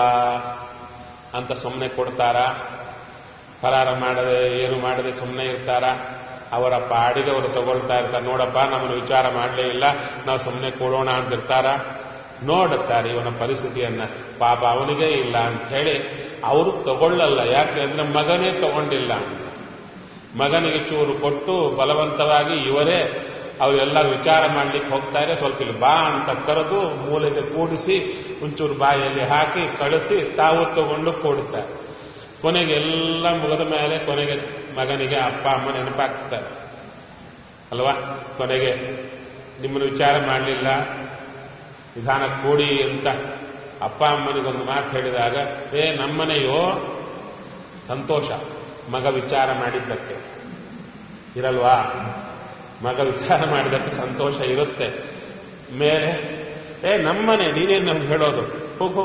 A: ಅಂತ ಸುಮ್ಮನೆ ಕೊಡ್ತಾರಾ ಫಲಾರ ಮಾಡದೆ ಏನು ಮಾಡದೆ ಸುಮ್ಮನೆ ಇರ್ತಾರ ಅವರ ಪಾಡಿಗೆ ಅವರು ತಗೊಳ್ತಾ ಇರ್ತಾರೆ ನೋಡಪ್ಪ ನಮ್ಮನ್ನು ವಿಚಾರ ಮಾಡಲೇ ಇಲ್ಲ ನಾವು ಸುಮ್ಮನೆ ಕೊಡೋಣ ಅಂತಿರ್ತಾರ ನೋಡುತ್ತಾರೆ ಇವನ ಪರಿಸ್ಥಿತಿಯನ್ನ ಪಾಪ ಅವನಿಗೆ ಇಲ್ಲ ಅಂತ ಹೇಳಿ ಅವರು ತಗೊಳ್ಳಲ್ಲ ಯಾಕೆ ಅಂದ್ರೆ ಮಗನೇ ತಗೊಂಡಿಲ್ಲ ಅಂತ ಮಗನಿಗೆ ಚೂರು ಕೊಟ್ಟು ಬಲವಂತವಾಗಿ ಇವರೇ ಅವರೆಲ್ಲ ವಿಚಾರ ಮಾಡ್ಲಿಕ್ಕೆ ಹೋಗ್ತಾರೆ ಸ್ವಲ್ಪ ಇಲ್ಲಿ ಬಾ ಅಂತ ಕರೆದು ಮೂಲೆಗೆ ಕೂಡಿಸಿ ಒಂಚೂರು ಬಾಯಲ್ಲಿ ಹಾಕಿ ಕಳಿಸಿ ತಾವು ತಗೊಂಡು ಕೊಡುತ್ತಾರೆ ಕೊನೆಗೆ ಎಲ್ಲ ಮುಗಿದ ಮೇಲೆ ಕೊನೆಗೆ ಮಗನಿಗೆ ಅಪ್ಪ ಅಮ್ಮ ನೆನಪಾಗ್ತಾರೆ ಅಲ್ವಾ ಕೊನೆಗೆ ನಿಮ್ಮನ್ನು ವಿಚಾರ ಮಾಡಲಿಲ್ಲ ವಿಧಾನ ಕೂಡಿ ಅಂತ ಅಪ್ಪ ಅಮ್ಮನಿಗೊಂದು ಮಾತು ಹೇಳಿದಾಗ ಏ ನಮ್ಮನೆಯೋ ಸಂತೋಷ ಮಗ ವಿಚಾರ ಮಾಡಿದ್ದಕ್ಕೆ ಇರಲ್ವಾ ಮಗ ವಿಚಾರ ಮಾಡಿದ್ದಕ್ಕೆ ಸಂತೋಷ ಇರುತ್ತೆ ಮೇಲೆ ಏ ನಮ್ಮನೆ ನೀನೇನು ನಮ್ಗೆ ಹೇಳೋದು ಹೋಗು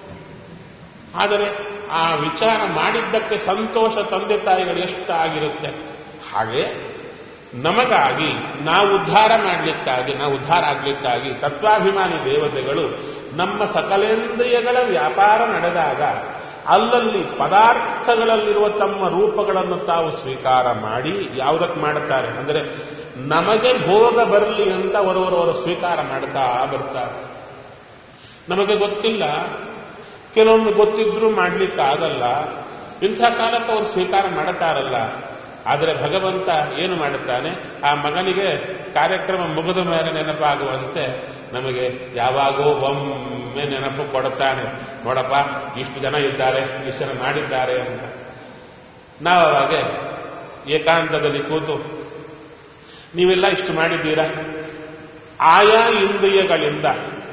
A: ಆದರೆ ಆ ವಿಚಾರ ಮಾಡಿದ್ದಕ್ಕೆ ಸಂತೋಷ ತಂದೆ ತಾಯಿಗಳು ಎಷ್ಟು ಆಗಿರುತ್ತೆ ಹಾಗೆ ನಮಗಾಗಿ ನಾವು ಉದ್ಧಾರ ಮಾಡಲಿಕ್ಕಾಗಿ ನಾವು ಉದ್ಧಾರ ಆಗಲಿಕ್ಕಾಗಿ ತತ್ವಾಭಿಮಾನಿ ದೇವತೆಗಳು ನಮ್ಮ ಸಕಲೇಂದ್ರಿಯಗಳ ವ್ಯಾಪಾರ ನಡೆದಾಗ ಅಲ್ಲಲ್ಲಿ ಪದಾರ್ಥಗಳಲ್ಲಿರುವ ತಮ್ಮ ರೂಪಗಳನ್ನು ತಾವು ಸ್ವೀಕಾರ ಮಾಡಿ ಯಾವುದಕ್ಕೆ ಮಾಡುತ್ತಾರೆ ಅಂದರೆ ನಮಗೆ ಭೋಗ ಬರಲಿ ಅಂತ ಅವರವರವರು ಸ್ವೀಕಾರ ಮಾಡ್ತಾ ಬರ್ತಾರೆ ನಮಗೆ ಗೊತ್ತಿಲ್ಲ ಕೆಲವೊಮ್ಮೆ ಗೊತ್ತಿದ್ರೂ ಮಾಡ್ಲಿಕ್ಕಾಗಲ್ಲ ಇಂಥ ಕಾಲಕ್ಕೆ ಅವರು ಸ್ವೀಕಾರ ಮಾಡುತ್ತಾರಲ್ಲ ಆದರೆ ಭಗವಂತ ಏನು ಮಾಡುತ್ತಾನೆ ಆ ಮಗನಿಗೆ ಕಾರ್ಯಕ್ರಮ ಮುಗಿದ ಮೇಲೆ ನೆನಪಾಗುವಂತೆ ನಮಗೆ ಯಾವಾಗೋ ಒಮ್ಮೆ ನೆನಪು ಕೊಡುತ್ತಾನೆ ನೋಡಪ್ಪ ಇಷ್ಟು ಜನ ಇದ್ದಾರೆ ಇಷ್ಟು ಜನ ಮಾಡಿದ್ದಾರೆ ಅಂತ ನಾವು ಅವಾಗ ಏಕಾಂತದಲ್ಲಿ ಕೂತು ನೀವೆಲ್ಲ ಇಷ್ಟು ಮಾಡಿದ್ದೀರಾ ಆಯಾ ಇಂದ್ರಿಯಗಳಿಂದ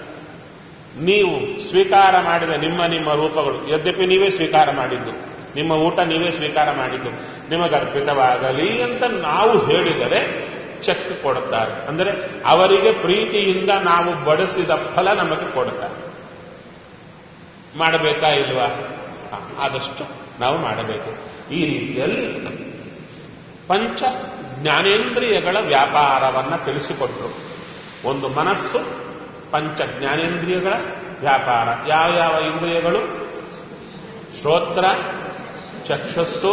A: ನೀವು ಸ್ವೀಕಾರ ಮಾಡಿದ ನಿಮ್ಮ ನಿಮ್ಮ ರೂಪಗಳು ಯದ್ಯಪಿ ನೀವೇ ಸ್ವೀಕಾರ ಮಾಡಿದ್ದು ನಿಮ್ಮ ಊಟ ನೀವೇ ಸ್ವೀಕಾರ ಮಾಡಿದ್ದು ನಿಮಗೆ ಅರ್ಪಿತವಾಗಲಿ ಅಂತ ನಾವು ಹೇಳಿದರೆ ಚೆಕ್ ಕೊಡುತ್ತಾರೆ ಅಂದರೆ ಅವರಿಗೆ ಪ್ರೀತಿಯಿಂದ ನಾವು ಬಡಿಸಿದ ಫಲ ನಮಗೆ ಕೊಡುತ್ತಾರೆ ಮಾಡಬೇಕಾ ಇಲ್ವಾ ಹ, ಆದಷ್ಟು ನಾವು ಮಾಡಬೇಕು ಈ ರೀತಿಯಲ್ಲಿ ಪಂಚ ಜ್ಞಾನೇಂದ್ರಿಯಗಳ ವ್ಯಾಪಾರವನ್ನ ತಿಳಿಸಿಕೊಟ್ರು ಒಂದು ಮನಸ್ಸು ಪಂಚ ಜ್ಞಾನೇಂದ್ರಿಯಗಳ ವ್ಯಾಪಾರ ಯಾವ ಯಾವ ಇಂದ್ರಿಯಗಳು ಶ್ರೋತ್ರ ಚಕ್ಷಸ್ಸು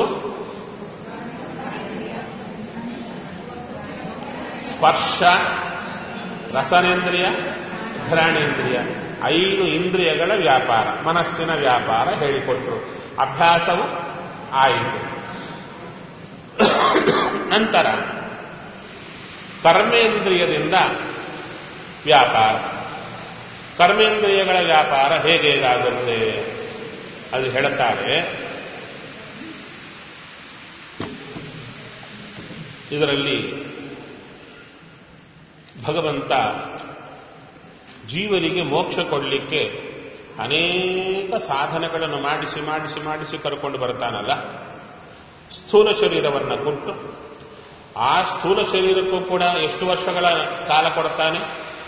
A: ಸ್ಪರ್ಶ ರಸನೇಂದ್ರಿಯ ಘ್ರಾಣೇಂದ್ರಿಯ ಐದು ಇಂದ್ರಿಯಗಳ ವ್ಯಾಪಾರ ಮನಸ್ಸಿನ ವ್ಯಾಪಾರ ಹೇಳಿಕೊಟ್ರು ಅಭ್ಯಾಸವು ಆಯಿತು ನಂತರ ಕರ್ಮೇಂದ್ರಿಯದಿಂದ ವ್ಯಾಪಾರ ಕರ್ಮೇಂದ್ರಿಯಗಳ ವ್ಯಾಪಾರ ಹೇಗೆ ಹೇಗಾಗುತ್ತೆ ಅದು ಹೇಳುತ್ತಾರೆ ಇದರಲ್ಲಿ ಭಗವಂತ ಜೀವನಿಗೆ ಮೋಕ್ಷ ಕೊಡಲಿಕ್ಕೆ ಅನೇಕ ಸಾಧನೆಗಳನ್ನು ಮಾಡಿಸಿ ಮಾಡಿಸಿ ಮಾಡಿಸಿ ಕರ್ಕೊಂಡು ಬರ್ತಾನಲ್ಲ ಸ್ಥೂಲ ಶರೀರವನ್ನು ಕೊಟ್ಟು ಆ ಸ್ಥೂಲ ಶರೀರಕ್ಕೂ ಕೂಡ ಎಷ್ಟು ವರ್ಷಗಳ ಕಾಲ ಕೊಡ್ತಾನೆ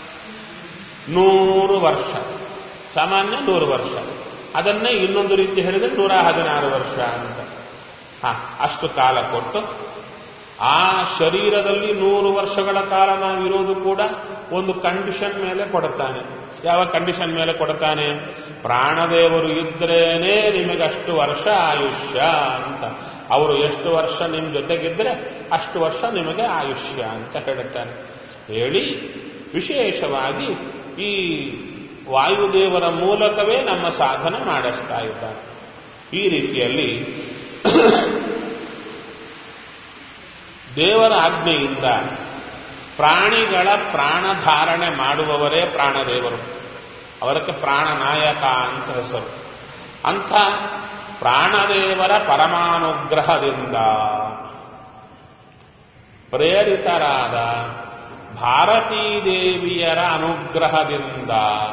A: ನೂರು ವರ್ಷ ಸಾಮಾನ್ಯ ನೂರು ವರ್ಷ ಅದನ್ನೇ ಇನ್ನೊಂದು ರೀತಿ ಹೇಳಿದ್ರೆ ನೂರ ಹದಿನಾರು ವರ್ಷ ಅಂತ ಹ ಅಷ್ಟು ಕಾಲ ಕೊಟ್ಟು ಆ ಶರೀರದಲ್ಲಿ ನೂರು ವರ್ಷಗಳ ಕಾಲ ನಾವಿರೋದು ಕೂಡ ಒಂದು ಕಂಡೀಷನ್ ಮೇಲೆ ಕೊಡುತ್ತಾನೆ ಯಾವ ಕಂಡೀಷನ್ ಮೇಲೆ ಕೊಡುತ್ತಾನೆ ಪ್ರಾಣದೇವರು ಇದ್ರೇನೆ ನಿಮಗಷ್ಟು ವರ್ಷ ಆಯುಷ್ಯ ಅಂತ ಅವರು ಎಷ್ಟು ವರ್ಷ ನಿಮ್ಮ ಜೊತೆಗಿದ್ರೆ ಅಷ್ಟು ವರ್ಷ ನಿಮಗೆ ಆಯುಷ್ಯ ಅಂತ ಹೇಳುತ್ತಾನೆ ಹೇಳಿ ವಿಶೇಷವಾಗಿ ಈ ವಾಯುದೇವರ ಮೂಲಕವೇ ನಮ್ಮ ಸಾಧನೆ ಮಾಡಿಸ್ತಾ ಇದ್ದಾನೆ ಈ ರೀತಿಯಲ್ಲಿ ದೇವರ ಆಜ್ಞೆಯಿಂದ ಪ್ರಾಣಿಗಳ ಪ್ರಾಣಧಾರಣೆ ಮಾಡುವವರೇ ಪ್ರಾಣದೇವರು ಅವರಕ್ಕೆ ಪ್ರಾಣನಾಯಕ ಅಂತ ಹೆಸರು ಅಂಥ ಪ್ರಾಣದೇವರ ಪರಮಾನುಗ್ರಹದಿಂದ ಪ್ರೇರಿತರಾದ ಭಾರತೀದೇವಿಯರ ಅನುಗ್ರಹದಿಂದ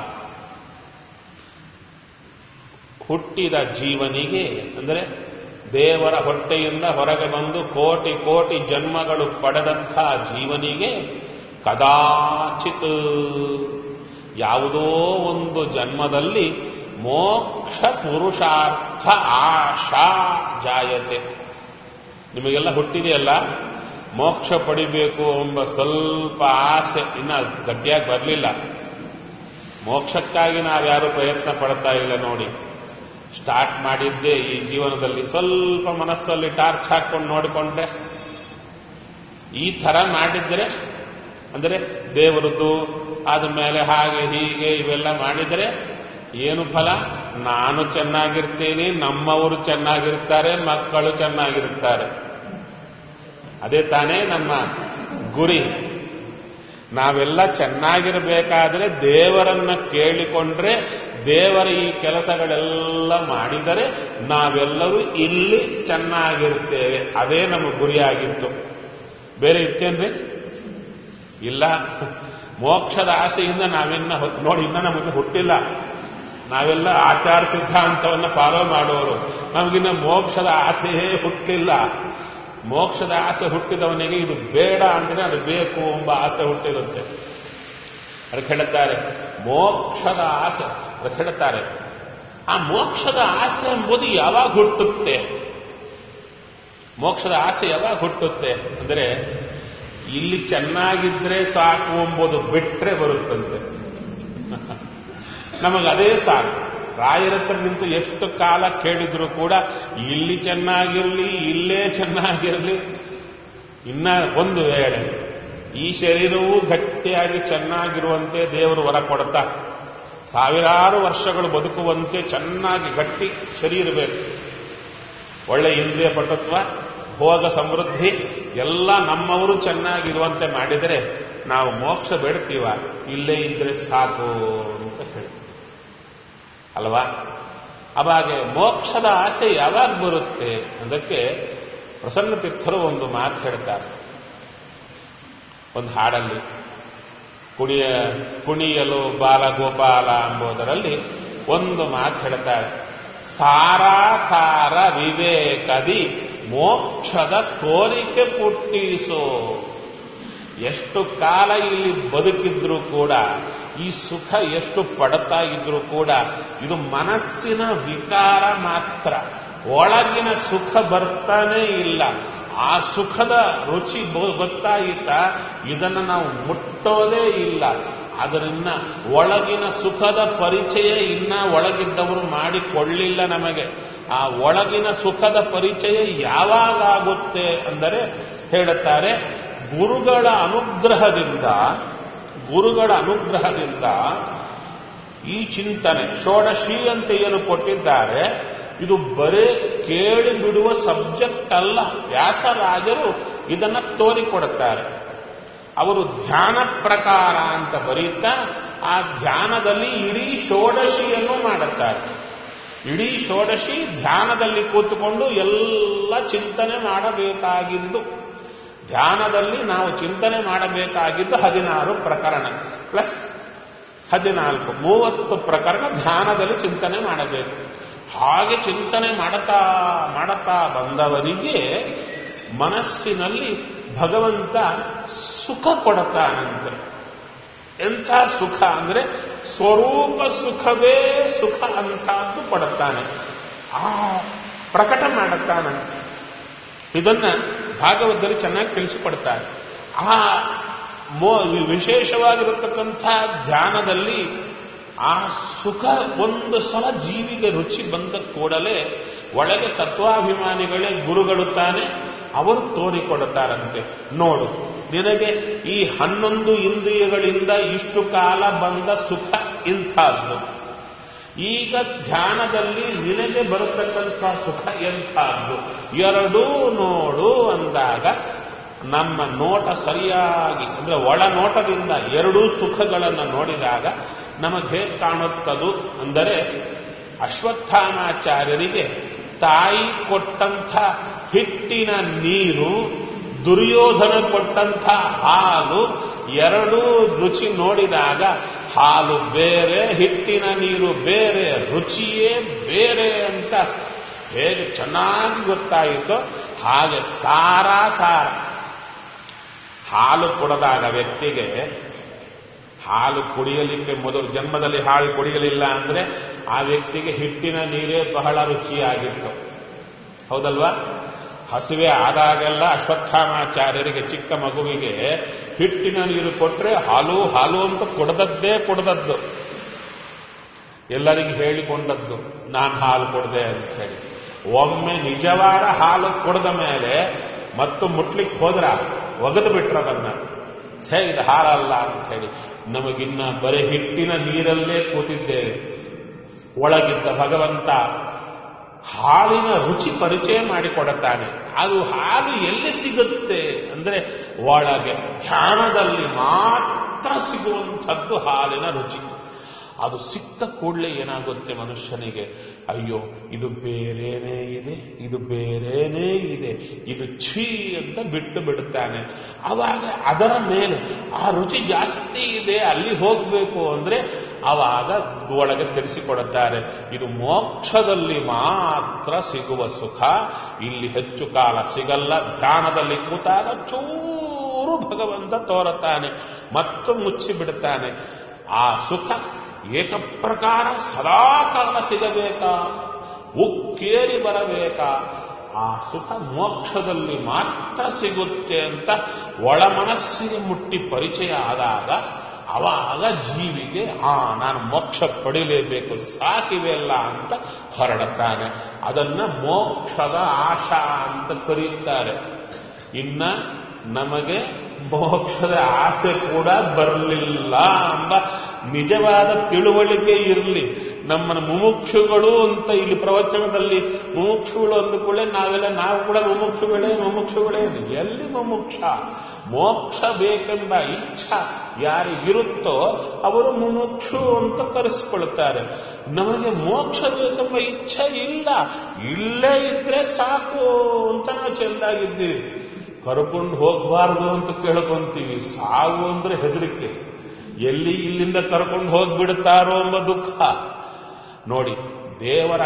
A: ಹುಟ್ಟಿದ ಜೀವನಿಗೆ ಅಂದರೆ ದೇವರ ಹೊಟ್ಟೆಯಿಂದ ಹೊರಗೆ ಬಂದು ಕೋಟಿ ಕೋಟಿ ಜನ್ಮಗಳು ಪಡೆದಂಥ ಜೀವನಿಗೆ ಕದಾಚಿತ್ ಯಾವುದೋ ಒಂದು ಜನ್ಮದಲ್ಲಿ ಮೋಕ್ಷ ಪುರುಷಾರ್ಥ ಆಶಾ ಜಾಯತೆ ನಿಮಗೆಲ್ಲ ಹುಟ್ಟಿದೆಯಲ್ಲ ಮೋಕ್ಷ ಪಡಿಬೇಕು ಎಂಬ ಸ್ವಲ್ಪ ಆಸೆ ಇನ್ನ ಗಟ್ಟಿಯಾಗಿ ಬರಲಿಲ್ಲ ಮೋಕ್ಷಕ್ಕಾಗಿ ನಾವ್ಯಾರು ಪ್ರಯತ್ನ ಪಡ್ತಾ ಇಲ್ಲ ನೋಡಿ ಸ್ಟಾರ್ಟ್ ಮಾಡಿದ್ದೆ ಈ ಜೀವನದಲ್ಲಿ ಸ್ವಲ್ಪ ಮನಸ್ಸಲ್ಲಿ ಟಾರ್ಚ್ ಹಾಕೊಂಡು ನೋಡಿಕೊಂಡ್ರೆ ಈ ತರ ಮಾಡಿದ್ರೆ ಅಂದರೆ ದೇವರದ್ದು ಆದ್ಮೇಲೆ ಹಾಗೆ ಹೀಗೆ ಇವೆಲ್ಲ ಮಾಡಿದರೆ ಏನು ಫಲ ನಾನು ಚೆನ್ನಾಗಿರ್ತೀನಿ ನಮ್ಮವರು ಚೆನ್ನಾಗಿರ್ತಾರೆ ಮಕ್ಕಳು ಚೆನ್ನಾಗಿರ್ತಾರೆ ಅದೇ ತಾನೇ ನಮ್ಮ ಗುರಿ ನಾವೆಲ್ಲ ಚೆನ್ನಾಗಿರಬೇಕಾದ್ರೆ ದೇವರನ್ನ ಕೇಳಿಕೊಂಡ್ರೆ ದೇವರ ಈ ಕೆಲಸಗಳೆಲ್ಲ ಮಾಡಿದರೆ ನಾವೆಲ್ಲರೂ ಇಲ್ಲಿ ಚೆನ್ನಾಗಿರ್ತೇವೆ ಅದೇ ನಮ್ಮ ಗುರಿಯಾಗಿತ್ತು ಬೇರೆ ಇತ್ತೇನ್ರಿ ಇಲ್ಲ ಮೋಕ್ಷದ ಆಸೆಯಿಂದ ನಾವಿನ್ನ ಹೊ- ನೋಡಿ ಇನ್ನ ನಮಗೆ ಹುಟ್ಟಿಲ್ಲ ನಾವೆಲ್ಲ ಆಚಾರ ಸಿದ್ಧಾಂತವನ್ನ ಫಾಲೋ ಮಾಡೋರು ನಮಗಿನ್ನ ಮೋಕ್ಷದ ಆಸೆಯೇ ಹುಟ್ಟಿಲ್ಲ ಮೋಕ್ಷದ ಆಸೆ ಹುಟ್ಟಿದವನಿಗೆ ಇದು ಬೇಡ ಅಂದ್ರೆ ಅದು ಬೇಕು ಎಂಬ ಆಸೆ ಹುಟ್ಟಿರುತ್ತೆ ಅದಕ್ಕೆ ಹೇಳುತ್ತಾರೆ ಮೋಕ್ಷದ ಆಸೆ ಅದಕ್ಕೆ ಹೇಳುತ್ತಾರೆ ಆ ಮೋಕ್ಷದ ಆಸೆ ಎಂಬುದು ಯಾವಾಗ ಹುಟ್ಟುತ್ತೆ ಮೋಕ್ಷದ ಆಸೆ ಯಾವಾಗ ಹುಟ್ಟುತ್ತೆ ಅಂದರೆ ಇಲ್ಲಿ ಚೆನ್ನಾಗಿದ್ರೆ ಸಾಕು ಎಂಬುದು ಬಿಟ್ರೆ ಬರುತ್ತಂತೆ ನಮಗದೇ ಸಾಕು ರಾಯರ ಹತ್ರ ನಿಂತು ಎಷ್ಟು ಕಾಲ ಕೇಳಿದ್ರು ಕೂಡ ಇಲ್ಲಿ ಚೆನ್ನಾಗಿರ್ಲಿ ಇಲ್ಲೇ ಚೆನ್ನಾಗಿರ್ಲಿ ಇನ್ನ ಒಂದು ವೇಳೆ ಈ ಶರೀರವೂ ಗಟ್ಟಿಯಾಗಿ ಚೆನ್ನಾಗಿರುವಂತೆ ದೇವರು ವರ ಕೊಡ್ತಾ ಸಾವಿರಾರು ವರ್ಷಗಳು ಬದುಕುವಂತೆ ಚೆನ್ನಾಗಿ ಗಟ್ಟಿ ಶರೀರ ಬೇಕು ಒಳ್ಳೆ ಇಂದ್ರಿಯ ಪಟುತ್ವ ಭೋಗ ಸಮೃದ್ಧಿ ಎಲ್ಲ ನಮ್ಮವರು ಚೆನ್ನಾಗಿರುವಂತೆ ಮಾಡಿದರೆ ನಾವು ಮೋಕ್ಷ ಬೇಡ್ತೀವ ಇಲ್ಲೇ ಇದ್ರೆ ಸಾಕು ಅಂತ ಹೇಳಿ ಅಲ್ವಾ ಅವಾಗೆ ಮೋಕ್ಷದ ಆಸೆ ಯಾವಾಗ ಬರುತ್ತೆ ಅದಕ್ಕೆ ಪ್ರಸನ್ನ ತೀರ್ಥರು ಒಂದು ಮಾತು ಹೇಳ್ತಾರೆ ಒಂದು ಹಾಡಲ್ಲಿ ಕುಣಿಯ ಕುಣಿಯಲು ಬಾಲಗೋಪಾಲ ಎಂಬುದರಲ್ಲಿ ಒಂದು ಮಾತು ಹೇಳ್ತಾರೆ ಸಾರಾ ಸಾರ ವಿವೇಕದಿ ಮೋಕ್ಷದ ಕೋರಿಕೆ ಪುಟ್ಟಿಸೋ ಎಷ್ಟು ಕಾಲ ಇಲ್ಲಿ ಬದುಕಿದ್ರು ಕೂಡ ಈ ಸುಖ ಎಷ್ಟು ಪಡ್ತಾ ಇದ್ರೂ ಕೂಡ ಇದು ಮನಸ್ಸಿನ ವಿಕಾರ ಮಾತ್ರ ಒಳಗಿನ ಸುಖ ಬರ್ತಾನೇ ಇಲ್ಲ ಆ ಸುಖದ ರುಚಿ ಬೊ- ಗೊತ್ತಾಯಿತಾ ಇದನ್ನು ನಾವು ಮುಟ್ಟೋದೇ ಇಲ್ಲ ಅದರಿಂದ ಒಳಗಿನ ಸುಖದ ಪರಿಚಯ ಇನ್ನ ಒಳಗಿದ್ದವರು ಮಾಡಿಕೊಳ್ಳಿಲ್ಲ ನಮಗೆ ಆ ಒಳಗಿನ ಸುಖದ ಪರಿಚಯ ಯಾವಾಗುತ್ತೆ ಅಂದರೆ ಹೇಳುತ್ತಾರೆ ಗುರುಗಳ ಅನುಗ್ರಹದಿಂದ ಗುರುಗಳ ಅನುಗ್ರಹದಿಂದ ಈ ಚಿಂತನೆ ಷೋಡಶಿ ಅಂತ ಏನು ಕೊಟ್ಟಿದ್ದಾರೆ ಇದು ಬರೇ ಕೇಳಿ ಬಿಡುವ ಸಬ್ಜೆಕ್ಟ್ ಅಲ್ಲ ವ್ಯಾಸರಾಜರು ಇದನ್ನ ತೋರಿಕೊಡುತ್ತಾರೆ ಅವರು ಧ್ಯಾನ ಪ್ರಕಾರ ಅಂತ ಬರೀತಾ ಆ ಧ್ಯಾನದಲ್ಲಿ ಇಡೀ ಷೋಡಶಿಯನ್ನು ಮಾಡುತ್ತಾರೆ ಇಡೀ ಷೋಡಶಿ ಧ್ಯಾನದಲ್ಲಿ ಕೂತುಕೊಂಡು ಎಲ್ಲ ಚಿಂತನೆ ಮಾಡಬೇಕಾಗಿದ್ದು ಧ್ಯಾನದಲ್ಲಿ ನಾವು ಚಿಂತನೆ ಮಾಡಬೇಕಾಗಿದ್ದು ಹದಿನಾರು ಪ್ರಕರಣ ಪ್ಲಸ್ ಹದಿನಾಲ್ಕು ಮೂವತ್ತು ಪ್ರಕರಣ ಧ್ಯಾನದಲ್ಲಿ ಚಿಂತನೆ ಮಾಡಬೇಕು ಹಾಗೆ ಚಿಂತನೆ ಮಾಡುತ್ತಾ ಮಾಡುತ್ತಾ ಬಂದವರಿಗೆ ಮನಸ್ಸಿನಲ್ಲಿ ಭಗವಂತ ಸುಖ ಕೊಡುತ್ತಾನಂತೆ ಎಂಥ ಸುಖ ಅಂದ್ರೆ ಸ್ವರೂಪ ಸುಖವೇ ಸುಖ ಅಂತದ್ದು ಕೊಡುತ್ತಾನೆ ಆ ಪ್ರಕಟ ಮಾಡುತ್ತಾನಂತೆ ಇದನ್ನ ಭಾಗವತದಲ್ಲಿ ಚೆನ್ನಾಗಿ ತಿಳಿಸಿಕೊಡ್ತಾರೆ ಆ ಮೋ ವಿಶೇಷವಾಗಿರತಕ್ಕಂಥ ಧ್ಯಾನದಲ್ಲಿ ಆ ಸುಖ ಒಂದು ಸಲ ಜೀವಿಗೆ ರುಚಿ ಬಂದ ಕೂಡಲೇ ಒಳಗೆ ತತ್ವಾಭಿಮಾನಿಗಳೇ ಗುರುಗಳು ತಾನೆ ಅವರು ತೋರಿಕೊಡುತ್ತಾರಂತೆ ನೋಡು ನಿನಗೆ ಈ ಹನ್ನೊಂದು ಇಂದ್ರಿಯಗಳಿಂದ ಇಷ್ಟು ಕಾಲ ಬಂದ ಸುಖ ಇಂಥದ್ದು ಈಗ ಧ್ಯಾನದಲ್ಲಿ ನಿನಗೆ ಬರತಕ್ಕಂಥ ಸುಖ ಎಂಥದ್ದು ಎರಡೂ ನೋಡು ಅಂದಾಗ ನಮ್ಮ ನೋಟ ಸರಿಯಾಗಿ ಅಂದ್ರೆ ಒಳ ನೋಟದಿಂದ ಎರಡೂ ಸುಖಗಳನ್ನು ನೋಡಿದಾಗ ನಮಗೆ ಹೇಗೆ ಕಾಣುತ್ತದು ಅಂದರೆ ಅಶ್ವತ್ಥಾಮಾಚಾರ್ಯರಿಗೆ ತಾಯಿ ಕೊಟ್ಟಂಥ ಹಿಟ್ಟಿನ ನೀರು ದುರ್ಯೋಧನ ಕೊಟ್ಟಂಥ ಹಾಲು ಎರಡೂ ರುಚಿ ನೋಡಿದಾಗ ಹಾಲು ಬೇರೆ ಹಿಟ್ಟಿನ ನೀರು ಬೇರೆ ರುಚಿಯೇ ಬೇರೆ ಅಂತ ಹೇಗೆ ಚೆನ್ನಾಗಿ ಗೊತ್ತಾಯಿತೋ ಹಾಗೆ ಸಾರ ಸಾರ ಹಾಲು ಕುಡದಾಗ ವ್ಯಕ್ತಿಗೆ ಹಾಲು ಕುಡಿಯಲಿಕ್ಕೆ ಮೊದಲು ಜನ್ಮದಲ್ಲಿ ಹಾಲು ಕುಡಿಯಲಿಲ್ಲ ಅಂದ್ರೆ ಆ ವ್ಯಕ್ತಿಗೆ ಹಿಟ್ಟಿನ ನೀರೇ ಬಹಳ ರುಚಿಯಾಗಿತ್ತು ಹೌದಲ್ವಾ ಹಸಿವೆ ಆದಾಗೆಲ್ಲ ಅಶ್ವತ್ಥಾಮಾಚಾರ್ಯರಿಗೆ ಚಿಕ್ಕ ಮಗುವಿಗೆ ಹಿಟ್ಟಿನ ನೀರು ಕೊಟ್ರೆ ಹಾಲು ಹಾಲು ಅಂತ ಕುಡ್ದದ್ದೇ ಕುಡ್ದದ್ದು ಎಲ್ಲರಿಗೆ ಹೇಳಿಕೊಂಡದ್ದು ನಾನು ಹಾಲು ಕೊಡದೆ ಅಂತ ಹೇಳಿ ಒಮ್ಮೆ ನಿಜವಾದ ಹಾಲು ಕುಡ್ದ ಮೇಲೆ ಮತ್ತು ಮುಟ್ಲಿಕ್ಕೆ ಹೋದ್ರ ಒಗೆದು ಬಿಟ್ರದನ್ನ ಛೇ ಇದು ಹಾಲಲ್ಲ ಅಂತ ಹೇಳಿ ನಮಗಿನ್ನ ಬರೀ ಹಿಟ್ಟಿನ ನೀರಲ್ಲೇ ಕೂತಿದ್ದೇವೆ ಒಳಗಿದ್ದ ಭಗವಂತ ಹಾಲಿನ ರುಚಿ ಪರಿಚಯ ಮಾಡಿಕೊಡುತ್ತಾನೆ ಅದು ಹಾಲು ಎಲ್ಲಿ ಸಿಗುತ್ತೆ ಅಂದ್ರೆ ಒಳಗೆ ಧ್ಯಾನದಲ್ಲಿ ಮಾತ್ರ ಸಿಗುವಂಥದ್ದು ಹಾಲಿನ ರುಚಿ ಅದು ಸಿಕ್ಕ ಕೂಡಲೇ ಏನಾಗುತ್ತೆ ಮನುಷ್ಯನಿಗೆ ಅಯ್ಯೋ ಇದು ಬೇರೇನೇ ಇದೆ ಇದು ಬೇರೇನೇ ಇದೆ ಇದು ಛೀ ಅಂತ ಬಿಟ್ಟು ಬಿಡುತ್ತಾನೆ ಅವಾಗ ಅದರ ಮೇಲೆ ಆ ರುಚಿ ಜಾಸ್ತಿ ಇದೆ ಅಲ್ಲಿ ಹೋಗಬೇಕು ಅಂದ್ರೆ ಆವಾಗ ಒಳಗೆ ತಿಳಿಸಿಕೊಡುತ್ತಾರೆ ಇದು ಮೋಕ್ಷದಲ್ಲಿ ಮಾತ್ರ ಸಿಗುವ ಸುಖ ಇಲ್ಲಿ ಹೆಚ್ಚು ಕಾಲ ಸಿಗಲ್ಲ ಧ್ಯಾನದಲ್ಲಿ ಕೂತಾಗ ಚೂರು ಭಗವಂತ ತೋರುತ್ತಾನೆ ಮತ್ತು ಮುಚ್ಚಿ ಬಿಡುತ್ತಾನೆ ಆ ಸುಖ ಏಕಪ್ರಕಾರ ಸದಾ ಕಾಲ ಸಿಗಬೇಕಾ ಉಕ್ಕೇರಿ ಬರಬೇಕಾ ಆ ಸುಖ ಮೋಕ್ಷದಲ್ಲಿ ಮಾತ್ರ ಸಿಗುತ್ತೆ ಅಂತ ಒಳ ಮನಸ್ಸಿಗೆ ಮುಟ್ಟಿ ಪರಿಚಯ ಆದಾಗ ಅವಾಗ ಜೀವಿಗೆ ಆ ನಾನು ಮೋಕ್ಷ ಪಡಿಲೇಬೇಕು ಸಾಕಿವೆಲ್ಲ ಅಂತ ಹೊರಡುತ್ತಾನೆ ಅದನ್ನ ಮೋಕ್ಷದ ಆಶಾ ಅಂತ ಕರೆಯುತ್ತಾರೆ ಇನ್ನ ನಮಗೆ ಮೋಕ್ಷದ ಆಸೆ ಕೂಡ ಬರಲಿಲ್ಲ ಎಂಬ ನಿಜವಾದ ತಿಳುವಳಿಕೆ ಇರಲಿ ನಮ್ಮನ್ನ ಮುಮುಕ್ಷುಗಳು ಅಂತ ಇಲ್ಲಿ ಪ್ರವಚನದಲ್ಲಿ ಮುಮುಕ್ಷುಗಳು ಅಂದುಕೊಳ್ಳೆ ನಾವೆಲ್ಲ ನಾವು ಕೂಡ ಮುಮುಕ್ಷುಗಳೇ ಮುಮುಕ್ಷುಗಳೇ ಎಲ್ಲಿ ಮುಮುಕ್ಷ ಮೋಕ್ಷ ಬೇಕೆಂಬ ಇಚ್ಛಾ ಯಾರಿಗಿರುತ್ತೋ ಅವರು ಮುಮುಕ್ಷು ಅಂತ ಕರೆಸಿಕೊಳ್ತಾರೆ ನಮಗೆ ಮೋಕ್ಷ ಬೇಕೆಂಬ ಇಚ್ಛೆ ಇಲ್ಲ ಇಲ್ಲೇ ಇದ್ರೆ ಸಾಕು ಅಂತ ನಾವು ಚೆಂದಾಗಿದ್ದೀವಿ ಕರ್ಕೊಂಡು ಹೋಗಬಾರದು ಅಂತ ಕೇಳ್ಕೊಂತೀವಿ ಸಾವು ಅಂದ್ರೆ ಹೆದರಿಕೆ ಎಲ್ಲಿ ಇಲ್ಲಿಂದ ಕರ್ಕೊಂಡು ಹೋಗ್ಬಿಡುತ್ತಾರೋ ಎಂಬ ದುಃಖ ನೋಡಿ ದೇವರ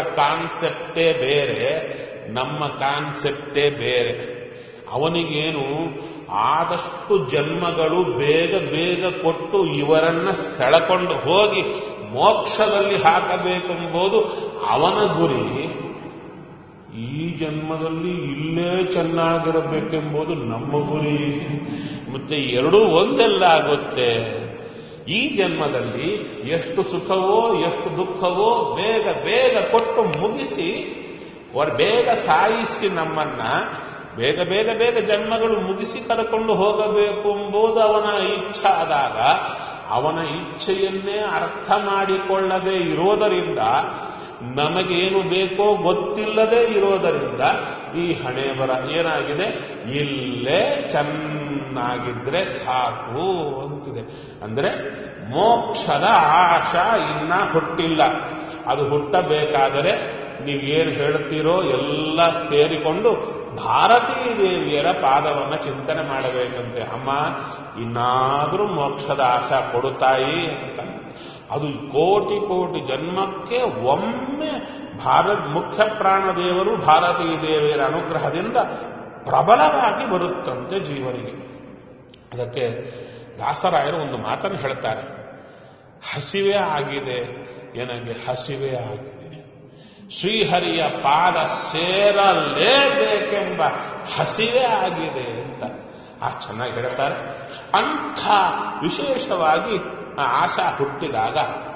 A: ಕಾನ್ಸೆಪ್ಟೇ ಬೇರೆ ನಮ್ಮ ಕಾನ್ಸೆಪ್ಟೇ ಬೇರೆ ಅವನಿಗೇನು ಆದಷ್ಟು ಜನ್ಮಗಳು ಬೇಗ ಬೇಗ ಕೊಟ್ಟು ಇವರನ್ನ ಸೆಳೆಕೊಂಡು ಹೋಗಿ ಮೋಕ್ಷದಲ್ಲಿ ಹಾಕಬೇಕೆಂಬುದು ಅವನ ಗುರಿ ಈ ಜನ್ಮದಲ್ಲಿ ಇಲ್ಲೇ ಚೆನ್ನಾಗಿರಬೇಕೆಂಬುದು ನಮ್ಮ ಗುರಿ ಮತ್ತೆ ಎರಡೂ ಒಂದೆಲ್ಲ ಆಗುತ್ತೆ ಈ ಜನ್ಮದಲ್ಲಿ ಎಷ್ಟು ಸುಖವೋ ಎಷ್ಟು ದುಃಖವೋ ಬೇಗ ಬೇಗ ಕೊಟ್ಟು ಮುಗಿಸಿ ಅವ್ರು ಬೇಗ ಸಾಯಿಸಿ ನಮ್ಮನ್ನ ಬೇಗ ಬೇಗ ಬೇಗ ಜನ್ಮಗಳು ಮುಗಿಸಿ ಕರ್ಕೊಂಡು ಹೋಗಬೇಕು ಎಂಬುದು ಅವನ ಇಚ್ಛೆ ಆದಾಗ ಅವನ ಇಚ್ಛೆಯನ್ನೇ ಅರ್ಥ ಮಾಡಿಕೊಳ್ಳದೆ ಇರೋದರಿಂದ ನಮಗೇನು ಬೇಕೋ ಗೊತ್ತಿಲ್ಲದೆ ಇರೋದರಿಂದ ಈ ಹಣೆ ಬರ ಏನಾಗಿದೆ ಇಲ್ಲೇ ಚೆನ್ನಾಗಿದ್ರೆ ಸಾಕು ಅಂತಿದೆ ಅಂದ್ರೆ ಮೋಕ್ಷದ ಆಶಾ ಇನ್ನ ಹುಟ್ಟಿಲ್ಲ ಅದು ಹುಟ್ಟಬೇಕಾದರೆ ನೀವೇನು ಹೇಳ್ತೀರೋ ಎಲ್ಲ ಸೇರಿಕೊಂಡು ಭಾರತೀ ದೇವಿಯರ ಪಾದವನ್ನ ಚಿಂತನೆ ಮಾಡಬೇಕಂತೆ ಅಮ್ಮ ಇನ್ನಾದರೂ ಮೋಕ್ಷದ ಆಶಾ ಕೊಡುತ್ತಾಯಿ ಅಂತ ಅದು ಕೋಟಿ ಕೋಟಿ ಜನ್ಮಕ್ಕೆ ಒಮ್ಮೆ ಭಾರತ್ ಮುಖ್ಯ ಪ್ರಾಣದೇವರು ಭಾರತೀ ದೇವಿಯರ ಅನುಗ್ರಹದಿಂದ ಪ್ರಬಲವಾಗಿ ಬರುತ್ತಂತೆ ಜೀವನಿಗೆ ಅದಕ್ಕೆ ದಾಸರಾಯರು ಒಂದು ಮಾತನ್ನು ಹೇಳ್ತಾರೆ ಹಸಿವೆ ಆಗಿದೆ ನನಗೆ ಹಸಿವೆ ಆಗಿದೆ ಶ್ರೀಹರಿಯ ಪಾದ ಸೇರಲೇಬೇಕೆಂಬ ಹಸಿವೆ ಆಗಿದೆ ಅಂತ ಆ ಚೆನ್ನಾಗಿ ಹೇಳ್ತಾರೆ ಅಂಥ ವಿಶೇಷವಾಗಿ ಆ ಆಶಾ ಹುಟ್ಟಿದಾಗ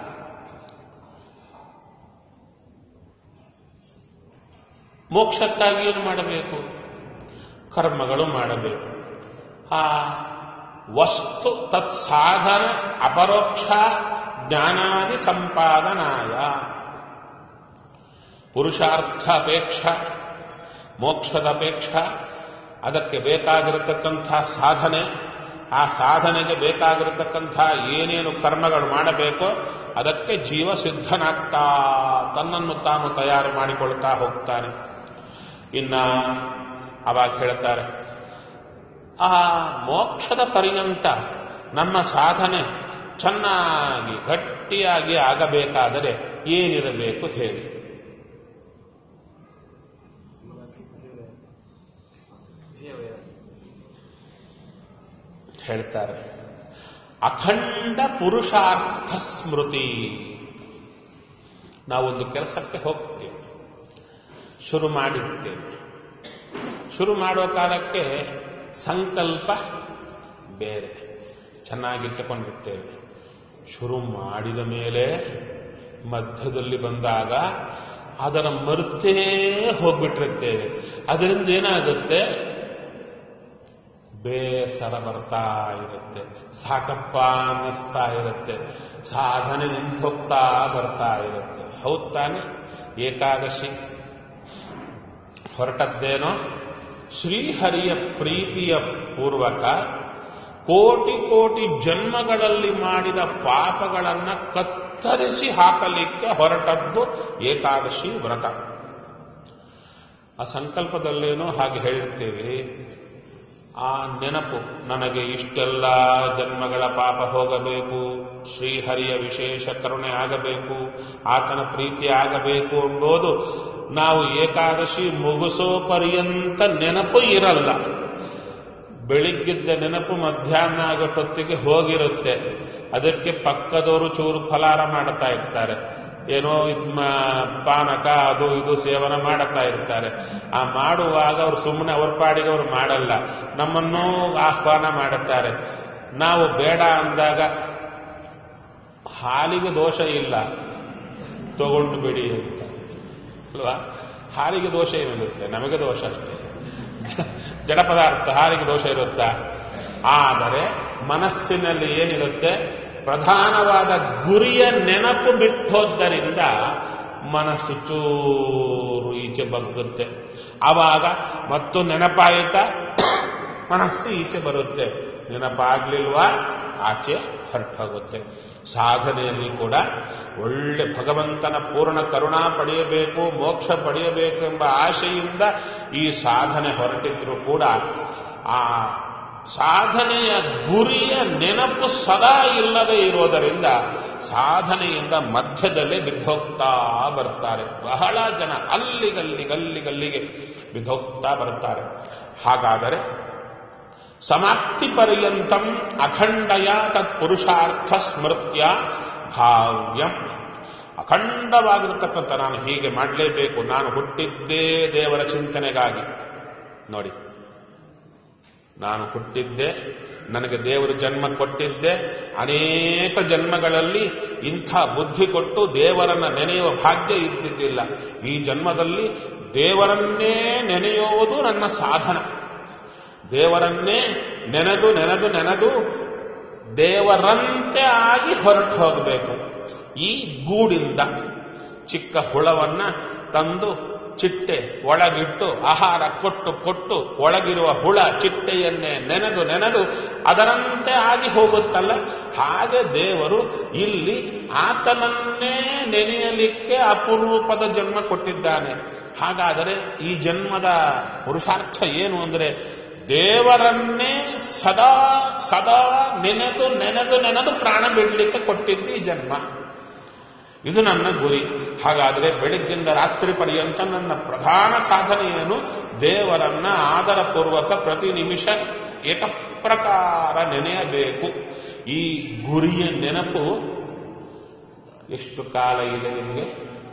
A: ಮೋಕ್ಷಕ್ಕಾಗಿ ಏನು ಮಾಡಬೇಕು ಕರ್ಮಗಳು ಮಾಡಬೇಕು ಆ ವಸ್ತು ತತ್ಸಾಧನ ಅಪರೋಕ್ಷ ಜ್ಞಾನಾದಿ ಸಂಪಾದನಾಯ ಪುರುಷಾರ್ಥ ಅಪೇಕ್ಷ ಮೋಕ್ಷದ ಅಪೇಕ್ಷ ಅದಕ್ಕೆ ಬೇಕಾಗಿರತಕ್ಕಂಥ ಸಾಧನೆ ಆ ಸಾಧನೆಗೆ ಬೇಕಾಗಿರತಕ್ಕಂಥ ಏನೇನು ಕರ್ಮಗಳು ಮಾಡಬೇಕೋ ಅದಕ್ಕೆ ಜೀವ ಸಿದ್ಧನಾಗ್ತಾ ತನ್ನನ್ನು ತಾನು ತಯಾರು ಮಾಡಿಕೊಳ್ತಾ ಹೋಗ್ತಾನೆ ಇನ್ನ ಅವಾಗ ಹೇಳ್ತಾರೆ ಆ ಮೋಕ್ಷದ ಪರ್ಯಂತ ನಮ್ಮ ಸಾಧನೆ ಚೆನ್ನಾಗಿ ಗಟ್ಟಿಯಾಗಿ ಆಗಬೇಕಾದರೆ ಏನಿರಬೇಕು ಹೇಳಿ ಹೇಳ್ತಾರೆ ಅಖಂಡ ಪುರುಷಾರ್ಥ ಸ್ಮೃತಿ ನಾವೊಂದು ಕೆಲಸಕ್ಕೆ ಹೋಗ್ತೇವೆ ಶುರು ಮಾಡಿರ್ತೇವೆ ಶುರು ಮಾಡೋ ಕಾಲಕ್ಕೆ ಸಂಕಲ್ಪ ಬೇರೆ ಚೆನ್ನಾಗಿಟ್ಟುಕೊಂಡಿರ್ತೇವೆ ಶುರು ಮಾಡಿದ ಮೇಲೆ ಮಧ್ಯದಲ್ಲಿ ಬಂದಾಗ ಅದರ ಮರುತೇ ಹೋಗ್ಬಿಟ್ಟಿರ್ತೇವೆ ಅದರಿಂದ ಏನಾಗುತ್ತೆ ಬೇಸರ ಬರ್ತಾ ಇರುತ್ತೆ ಸಾಕಪ್ಪ ಅನ್ನಿಸ್ತಾ ಇರುತ್ತೆ ಸಾಧನೆ ನಿಂತೋಗ್ತಾ ಬರ್ತಾ ಇರುತ್ತೆ ಹೌದ್ ತಾನೆ ಏಕಾದಶಿ ಹೊರಟದ್ದೇನೋ ಶ್ರೀಹರಿಯ ಪ್ರೀತಿಯ ಪೂರ್ವಕ ಕೋಟಿ ಕೋಟಿ ಜನ್ಮಗಳಲ್ಲಿ ಮಾಡಿದ ಪಾಪಗಳನ್ನ ಕತ್ತರಿಸಿ ಹಾಕಲಿಕ್ಕೆ ಹೊರಟದ್ದು ಏಕಾದಶಿ ವ್ರತ ಆ ಸಂಕಲ್ಪದಲ್ಲೇನೋ ಹಾಗೆ ಹೇಳಿರ್ತೇವೆ ಆ ನೆನಪು ನನಗೆ ಇಷ್ಟೆಲ್ಲ ಜನ್ಮಗಳ ಪಾಪ ಹೋಗಬೇಕು ಶ್ರೀಹರಿಯ ವಿಶೇಷ ಕರುಣೆ ಆಗಬೇಕು ಆತನ ಪ್ರೀತಿ ಆಗಬೇಕು ಎಂಬುದು ನಾವು ಏಕಾದಶಿ ಮುಗಿಸೋ ಪರ್ಯಂತ ನೆನಪು ಇರಲ್ಲ ಬೆಳಿಗ್ಗಿದ್ದ ನೆನಪು ಮಧ್ಯಾಹ್ನ ಆಗೋಟೊತ್ತಿಗೆ ಹೋಗಿರುತ್ತೆ ಅದಕ್ಕೆ ಪಕ್ಕದವರು ಚೂರು ಫಲಾರ ಮಾಡ್ತಾ ಇರ್ತಾರೆ ಏನೋ ಇದ್ಮ ಪಾನಕ ಅದು ಇದು ಸೇವನೆ ಮಾಡುತ್ತಾ ಇರ್ತಾರೆ ಆ ಮಾಡುವಾಗ ಅವ್ರು ಸುಮ್ಮನೆ ಅವ್ರ ಪಾಡಿಗೆ ಅವ್ರು ಮಾಡಲ್ಲ ನಮ್ಮನ್ನೂ ಆಹ್ವಾನ ಮಾಡುತ್ತಾರೆ ನಾವು ಬೇಡ ಅಂದಾಗ ಹಾಲಿಗೆ ದೋಷ ಇಲ್ಲ ತಗೊಂಡು ಬಿಡಿ ಅಂತ ಅಲ್ವಾ ಹಾಲಿಗೆ ದೋಷ ಏನಿರುತ್ತೆ ನಮಗೆ ದೋಷ ಅಷ್ಟೇ ಜಡ ಪದಾರ್ಥ ಹಾಲಿಗೆ ದೋಷ ಇರುತ್ತಾ ಆದರೆ ಮನಸ್ಸಿನಲ್ಲಿ ಏನಿರುತ್ತೆ ಪ್ರಧಾನವಾದ ಗುರಿಯ ನೆನಪು ಬಿಟ್ಟೋದ್ದರಿಂದ ಮನಸ್ಸು ಚೂರು ಈಚೆ ಬಗ್ಗುತ್ತೆ ಆವಾಗ ಮತ್ತು ನೆನಪಾಯಿತ ಮನಸ್ಸು ಈಚೆ ಬರುತ್ತೆ ನೆನಪಾಗ್ಲಿಲ್ವಾ ಆಚೆ ಹೊರಟೋಗುತ್ತೆ ಸಾಧನೆಯಲ್ಲಿ ಕೂಡ ಒಳ್ಳೆ ಭಗವಂತನ ಪೂರ್ಣ ಕರುಣಾ ಪಡೆಯಬೇಕು ಮೋಕ್ಷ ಪಡೆಯಬೇಕು ಎಂಬ ಆಶೆಯಿಂದ ಈ ಸಾಧನೆ ಹೊರಟಿದ್ರು ಕೂಡ ಆ ಸಾಧನೆಯ ಗುರಿಯ ನೆನಪು ಸದಾ ಇಲ್ಲದೆ ಇರೋದರಿಂದ ಸಾಧನೆಯಿಂದ ಮಧ್ಯದಲ್ಲೇ ಬಿದ್ದೋಗ್ತಾ ಬರ್ತಾರೆ ಬಹಳ ಜನ ಅಲ್ಲಿಗಲ್ಲಿಗಲ್ಲಿಗಲ್ಲಿಗೆ ಬಿದ್ದೋಗ್ತಾ ಬರ್ತಾರೆ ಹಾಗಾದರೆ ಸಮಾಪ್ತಿ ಪರ್ಯಂತಂ ಅಖಂಡಯ ತತ್ಪುರುಷಾರ್ಥ ಸ್ಮೃತ್ಯ ಭಾವ್ಯಂ ಅಖಂಡವಾಗಿರತಕ್ಕಂಥ ನಾನು ಹೀಗೆ ಮಾಡಲೇಬೇಕು ನಾನು ಹುಟ್ಟಿದ್ದೇ ದೇವರ ಚಿಂತನೆಗಾಗಿ ನೋಡಿ ನಾನು ಹುಟ್ಟಿದ್ದೆ ನನಗೆ ದೇವರು ಜನ್ಮ ಕೊಟ್ಟಿದ್ದೆ ಅನೇಕ ಜನ್ಮಗಳಲ್ಲಿ ಇಂಥ ಬುದ್ಧಿ ಕೊಟ್ಟು ದೇವರನ್ನ ನೆನೆಯುವ ಭಾಗ್ಯ ಇದ್ದಿದ್ದಿಲ್ಲ ಈ ಜನ್ಮದಲ್ಲಿ ದೇವರನ್ನೇ ನೆನೆಯುವುದು ನನ್ನ ಸಾಧನ ದೇವರನ್ನೇ ನೆನೆದು ನೆನೆದು ನೆನೆದು ದೇವರಂತೆ ಆಗಿ ಹೊರಟು ಹೋಗಬೇಕು ಈ ಗೂಡಿಂದ ಚಿಕ್ಕ ಹುಳವನ್ನ ತಂದು ಚಿಟ್ಟೆ ಒಳಗಿಟ್ಟು ಆಹಾರ ಕೊಟ್ಟು ಕೊಟ್ಟು ಒಳಗಿರುವ ಹುಳ ಚಿಟ್ಟೆಯನ್ನೇ ನೆನೆದು ನೆನೆದು ಅದರಂತೆ ಆಗಿ ಹೋಗುತ್ತಲ್ಲ ಹಾಗೆ ದೇವರು ಇಲ್ಲಿ ಆತನನ್ನೇ ನೆನೆಯಲಿಕ್ಕೆ ಅಪರೂಪದ ಜನ್ಮ ಕೊಟ್ಟಿದ್ದಾನೆ ಹಾಗಾದರೆ ಈ ಜನ್ಮದ ಪುರುಷಾರ್ಥ ಏನು ಅಂದರೆ ದೇವರನ್ನೇ ಸದಾ ಸದಾ ನೆನೆದು ನೆನೆದು ನೆನೆದು ಪ್ರಾಣ ಬಿಡಲಿಕ್ಕೆ ಕೊಟ್ಟಿದ್ದು ಈ ಜನ್ಮ ಇದು ನನ್ನ ಗುರಿ ಹಾಗಾದರೆ ಬೆಳಗ್ಗಿಂದ ರಾತ್ರಿ ಪರ್ಯಂತ ನನ್ನ ಪ್ರಧಾನ ಸಾಧನೆ ಏನು ದೇವರನ್ನ ಆದರಪೂರ್ವಕ ಪ್ರತಿ ನಿಮಿಷ ಏಕಪ್ರಕಾರ ನೆನೆಯಬೇಕು ಈ ಗುರಿಯ ನೆನಪು ಎಷ್ಟು ಕಾಲ ಇದೆ ನಿಮಗೆ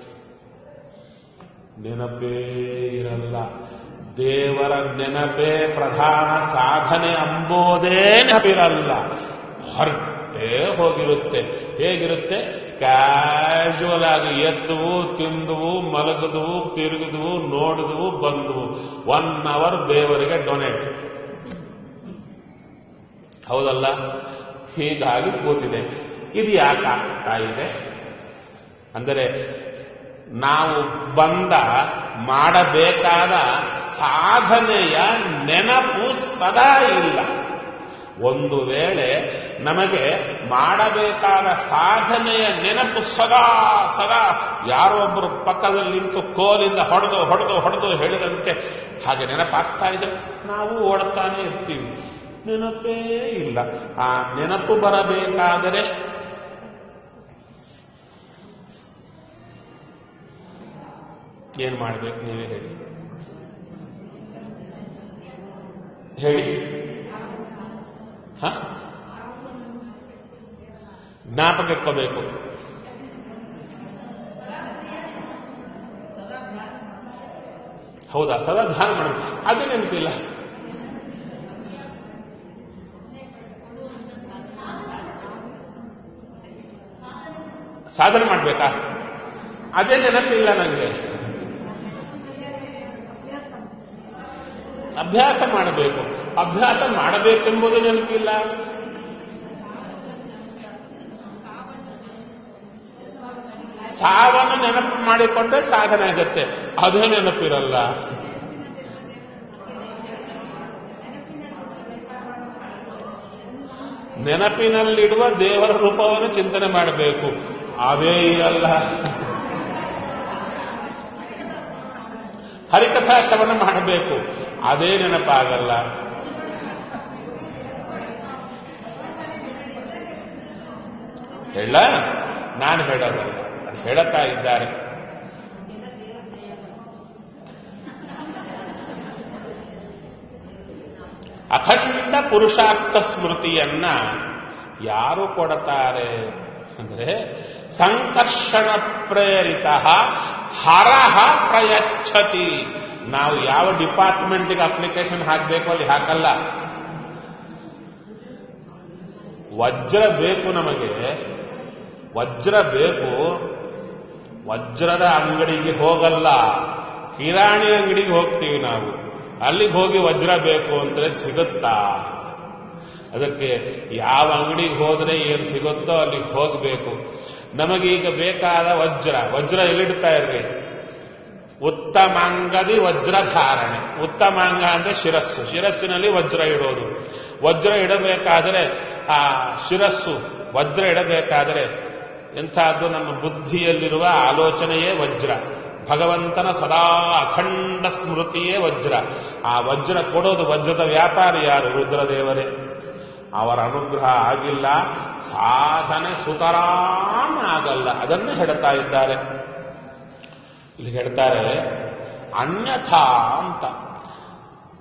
A: ನೆನಪೇ ಇರಲ್ಲ ದೇವರ ನೆನಪೇ ಪ್ರಧಾನ ಸಾಧನೆ ಅಂಬೋದೇ ನೆನಪಿರಲ್ಲ ಹೊರಟೇ ಹೋಗಿರುತ್ತೆ ಹೇಗಿರುತ್ತೆ ಕ್ಯಾಶುವಲ್ ಆಗಿ ಎದ್ದುವು ತಿಂದುವು ಮಲಗಿದ್ವು ತಿರುಗಿದ್ವು ನೋಡಿದ್ವು ಬಂದವು ಒನ್ ಅವರ್ ದೇವರಿಗೆ ಡೊನೇಟ್ ಹೌದಲ್ಲ ಹೀಗಾಗಿ ಕೂತಿದೆ ಇದು ಯಾಕೆ ಆಗ್ತಾ ಇದೆ ಅಂದರೆ ನಾವು ಬಂದ ಮಾಡಬೇಕಾದ ಸಾಧನೆಯ ನೆನಪು ಸದಾ ಇಲ್ಲ ಒಂದು ವೇಳೆ ನಮಗೆ ಮಾಡಬೇಕಾದ ಸಾಧನೆಯ ನೆನಪು ಸದಾ ಸದಾ ಯಾರೋ ಒಬ್ಬರು ಪಕ್ಕದಲ್ಲಿ ನಿಂತು ಕೋಲಿಂದ ಹೊಡೆದು ಹೊಡೆದು ಹೊಡೆದು ಹೇಳಿದಂತೆ ಹಾಗೆ ನೆನಪಾಗ್ತಾ ಇದೆ ನಾವು ಓಡ್ತಾನೆ ಇರ್ತೀವಿ ನೆನಪೇ ಇಲ್ಲ ಆ ನೆನಪು ಬರಬೇಕಾದರೆ ಏನ್ ಮಾಡ್ಬೇಕು ನೀವೇ ಹೇಳಿ ಹೇಳಿ ಹ ಜ್ಞಾಪಕ ಇಟ್ಕೋಬೇಕು ಹೌದಾ ಸದಾ ಧ್ಯಾನ ಮಾಡಬೇಕು ಅದೇ ನೆನಪಿಲ್ಲ ಸಾಧನೆ ಮಾಡ್ಬೇಕಾ ಅದೇ ನೆನಪಿಲ್ಲ ನನಗೆ ಅಭ್ಯಾಸ ಮಾಡಬೇಕು ಅಭ್ಯಾಸ ಮಾಡಬೇಕೆಂಬುದು ನೆನಪಿಲ್ಲ ಸಾವನ್ನು ನೆನಪು ಮಾಡಿಕೊಂಡ್ರೆ ಸಾಧನೆ ಆಗುತ್ತೆ ಅದೇ ನೆನಪಿರಲ್ಲ ನೆನಪಿನಲ್ಲಿಡುವ ದೇವರ ರೂಪವನ್ನು ಚಿಂತನೆ ಮಾಡಬೇಕು ಅದೇ ಇರಲ್ಲ ಹರಿಕಥಾ ಶ್ರವಣ ಮಾಡಬೇಕು ಅದೇ ನೆನಪಾಗಲ್ಲ ಹೇಳ ನಾನು ಹೇಳೋದಲ್ಲ ಅದು ಹೇಳುತ್ತಾ ಇದ್ದಾರೆ ಅಖಂಡ ಪುರುಷಾರ್ಥ ಸ್ಮೃತಿಯನ್ನ ಯಾರು ಕೊಡುತ್ತಾರೆ ಅಂದ್ರೆ ಸಂಕರ್ಷಣ ಪ್ರೇರಿತ ಹರಹ ಪ್ರಯಚ್ಛತಿ ನಾವು ಯಾವ ಡಿಪಾರ್ಟ್ಮೆಂಟ್ಗೆ ಅಪ್ಲಿಕೇಶನ್ ಹಾಕಬೇಕು ಅಲ್ಲಿ ಹಾಕಲ್ಲ ವಜ್ರ ಬೇಕು ನಮಗೆ ವಜ್ರ ಬೇಕು ವಜ್ರದ ಅಂಗಡಿಗೆ ಹೋಗಲ್ಲ ಕಿರಾಣಿ ಅಂಗಡಿಗೆ ಹೋಗ್ತೀವಿ ನಾವು ಅಲ್ಲಿಗೆ ಹೋಗಿ ವಜ್ರ ಬೇಕು ಅಂದ್ರೆ ಸಿಗುತ್ತಾ ಅದಕ್ಕೆ ಯಾವ ಅಂಗಡಿಗೆ ಹೋದ್ರೆ ಏನು ಸಿಗುತ್ತೋ ಅಲ್ಲಿಗೆ ಹೋಗಬೇಕು ನಮಗೀಗ ಬೇಕಾದ ವಜ್ರ ವಜ್ರ ಎಲ್ಲಿಡ್ತಾ ಇರ್ರಿ ಉತ್ತಮಾಂಗದಿ ವಜ್ರಧಾರಣೆ ಉತ್ತಮಾಂಗ ಅಂದ್ರೆ ಶಿರಸ್ಸು ಶಿರಸ್ಸಿನಲ್ಲಿ ವಜ್ರ ಇಡೋದು ವಜ್ರ ಇಡಬೇಕಾದರೆ ಆ ಶಿರಸ್ಸು ವಜ್ರ ಇಡಬೇಕಾದರೆ ಎಂಥದ್ದು ನಮ್ಮ ಬುದ್ಧಿಯಲ್ಲಿರುವ ಆಲೋಚನೆಯೇ ವಜ್ರ ಭಗವಂತನ ಸದಾ ಅಖಂಡ ಸ್ಮೃತಿಯೇ ವಜ್ರ ಆ ವಜ್ರ ಕೊಡೋದು ವಜ್ರದ ವ್ಯಾಪಾರಿ ಯಾರು ರುದ್ರದೇವರೇ ಅವರ ಅನುಗ್ರಹ ಆಗಿಲ್ಲ ಸಾಧನೆ ಸುತರಾಮ್ ಆಗಲ್ಲ ಅದನ್ನು ಹೇಳ್ತಾ ಇದ್ದಾರೆ ಇಲ್ಲಿ ಹೇಳ್ತಾರೆ ಅನ್ಯಥಾ ಅಂತ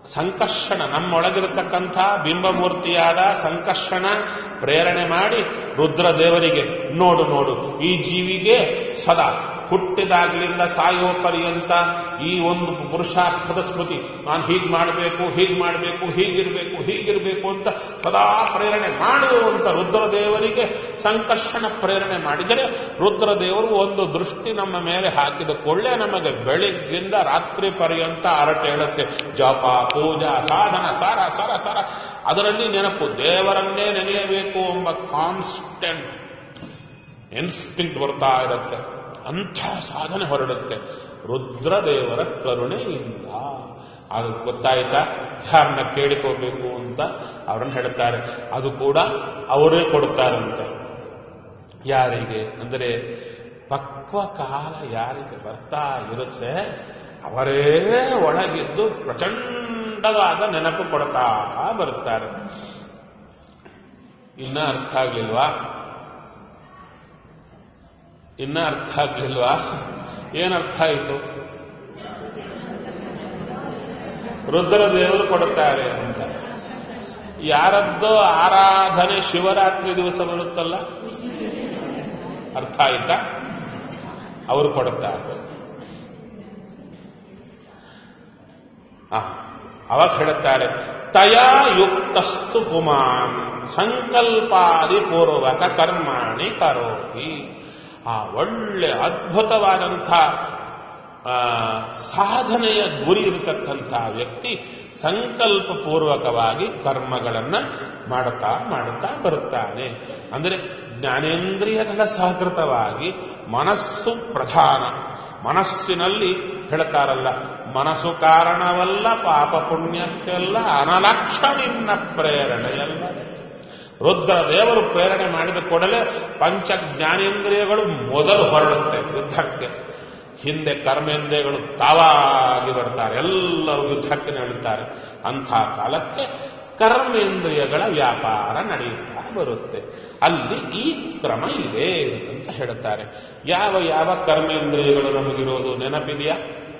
A: ಸಂಕರ್ಷಣ ನಮ್ಮೊಳಗಿರತಕ್ಕಂಥ ಬಿಂಬಮೂರ್ತಿಯಾದ ಸಂಕರ್ಷಣ ಪ್ರೇರಣೆ ಮಾಡಿ ರುದ್ರದೇವರಿಗೆ ನೋಡು ನೋಡು ಈ ಜೀವಿಗೆ ಸದಾ ಹುಟ್ಟಿದಾಗ್ಲಿಂದ ಸಾಯುವ ಪರ್ಯಂತ ಈ ಒಂದು ಪುರುಷಾರ್ಥದ ಸ್ಮೃತಿ ನಾನು ಹೀಗೆ ಮಾಡಬೇಕು ಹೀಗೆ ಮಾಡಬೇಕು ಹೀಗಿರಬೇಕು ಹೀಗಿರಬೇಕು ಅಂತ ಸದಾ ಪ್ರೇರಣೆ ಮಾಡುವಂತ ರುದ್ರದೇವರಿಗೆ ಸಂಕರ್ಷಣ ಪ್ರೇರಣೆ ಮಾಡಿದರೆ ರುದ್ರದೇವರು ಒಂದು ದೃಷ್ಟಿ ನಮ್ಮ ಮೇಲೆ ಹಾಕಿದ ಕೊಳ್ಳೆ ನಮಗೆ ಬೆಳಿಗ್ಗಿಂದ ರಾತ್ರಿ ಪರ್ಯಂತ ಅರಟೆ ಹೇಳುತ್ತೆ ಜಪ ಪೂಜಾ ಸಾಧನ ಸಾರ ಸರ ಸರ ಅದರಲ್ಲಿ ನೆನಪು ದೇವರನ್ನೇ ನೆನೆಯಬೇಕು ಎಂಬ ಕಾನ್ಸ್ಟೆಂಟ್ ಇನ್ಸ್ಟಿಂಕ್ಟ್ ಬರ್ತಾ ಇರುತ್ತೆ ಅಂಥ ಸಾಧನೆ ಹೊರಡುತ್ತೆ ರುದ್ರದೇವರ ಕರುಣೆಯಿಂದ ಅದು ಗೊತ್ತಾಯ್ತಾ ಯಾರನ್ನ ಕೇಳಿಕೋಬೇಕು ಅಂತ ಅವರನ್ನು ಹೇಳ್ತಾರೆ ಅದು ಕೂಡ ಅವರೇ ಕೊಡ್ತಾರಂತೆ ಯಾರಿಗೆ ಅಂದರೆ ಪಕ್ವ ಕಾಲ ಯಾರಿಗೆ ಬರ್ತಾ ಇರುತ್ತೆ ಅವರೇ ಒಳಗಿದ್ದು ಪ್ರಚಂಡವಾದ ನೆನಪು ಕೊಡ್ತಾ ಬರುತ್ತಾರೆ ಇನ್ನ ಅರ್ಥ ಆಗ್ಲಿಲ್ವಾ ಇನ್ನ ಅರ್ಥ ಆಗ್ಲಿಲ್ವಾ ಏನರ್ಥ ಆಯಿತು ರುದ್ರದೇವರು ಕೊಡುತ್ತಾರೆ ಅಂತ ಯಾರದ್ದೋ ಆರಾಧನೆ ಶಿವರಾತ್ರಿ ದಿವಸ ಬರುತ್ತಲ್ಲ ಅರ್ಥ ಆಯ್ತಾ ಅವರು ಕೊಡುತ್ತಾರೆ ಆ, ಅವಾಗ ಹೇಳುತ್ತಾರೆ ತಯಾ ಯುಕ್ತಸ್ತು ಪುಮಾನ್ ಸಂಕಲ್ಪಾದಿ ಪೂರ್ವಕ ಕರ್ಮಾಣಿ ಕರೋತಿ ಆ ಒಳ್ಳೆ ಅದ್ಭುತವಾದಂಥ ಆ, ಸಾಧನೆಯ ಗುರಿ ಇರತಕ್ಕಂಥ ವ್ಯಕ್ತಿ ಸಂಕಲ್ಪ ಪೂರ್ವಕವಾಗಿ ಕರ್ಮಗಳನ್ನ ಮಾಡುತ್ತಾ ಮಾಡುತ್ತಾ ಬರುತ್ತಾನೆ ಅಂದರೆ ಜ್ಞಾನೇಂದ್ರಿಯಗಳ ಸಹಕೃತವಾಗಿ ಮನಸ್ಸು ಪ್ರಧಾನ ಮನಸ್ಸಿನಲ್ಲಿ ಹೇಳ್ತಾರಲ್ಲ ಮನಸ್ಸು ಕಾರಣವಲ್ಲ ಪಾಪ ಪುಣ್ಯಕ್ಕೆಲ್ಲ ಅನಲಕ್ಷ ನಿನ್ನ ಪ್ರೇರಣೆಯಲ್ಲ ರುದ್ರ ದೇವರು ಪ್ರೇರಣೆ ಮಾಡಿದ ಕೂಡಲೇ ಪಂಚ ಜ್ಞಾನೇಂದ್ರಿಯಗಳು ಮೊದಲು ಹೊರಡುತ್ತೆ ಯುದ್ಧಕ್ಕೆ ಹಿಂದೆ ಕರ್ಮೇಂದ್ರಿಯಗಳು ತಾವಾಗಿ ಬರ್ತಾರೆ ಎಲ್ಲರೂ ಯುದ್ಧಕ್ಕೆ ನಡೆಯುತ್ತಾರೆ ಅಂಥ ಕಾಲಕ್ಕೆ ಕರ್ಮೇಂದ್ರಿಯಗಳ ವ್ಯಾಪಾರ ನಡೆಯುತ್ತಾ ಬರುತ್ತೆ ಅಲ್ಲಿ ಈ ಕ್ರಮ ಇದೆ ಅಂತ ಹೇಳುತ್ತಾರೆ ಯಾವ ಯಾವ ಕರ್ಮೇಂದ್ರಿಯಗಳು ನಮಗಿರೋದು ನೆನಪಿದೆಯಾ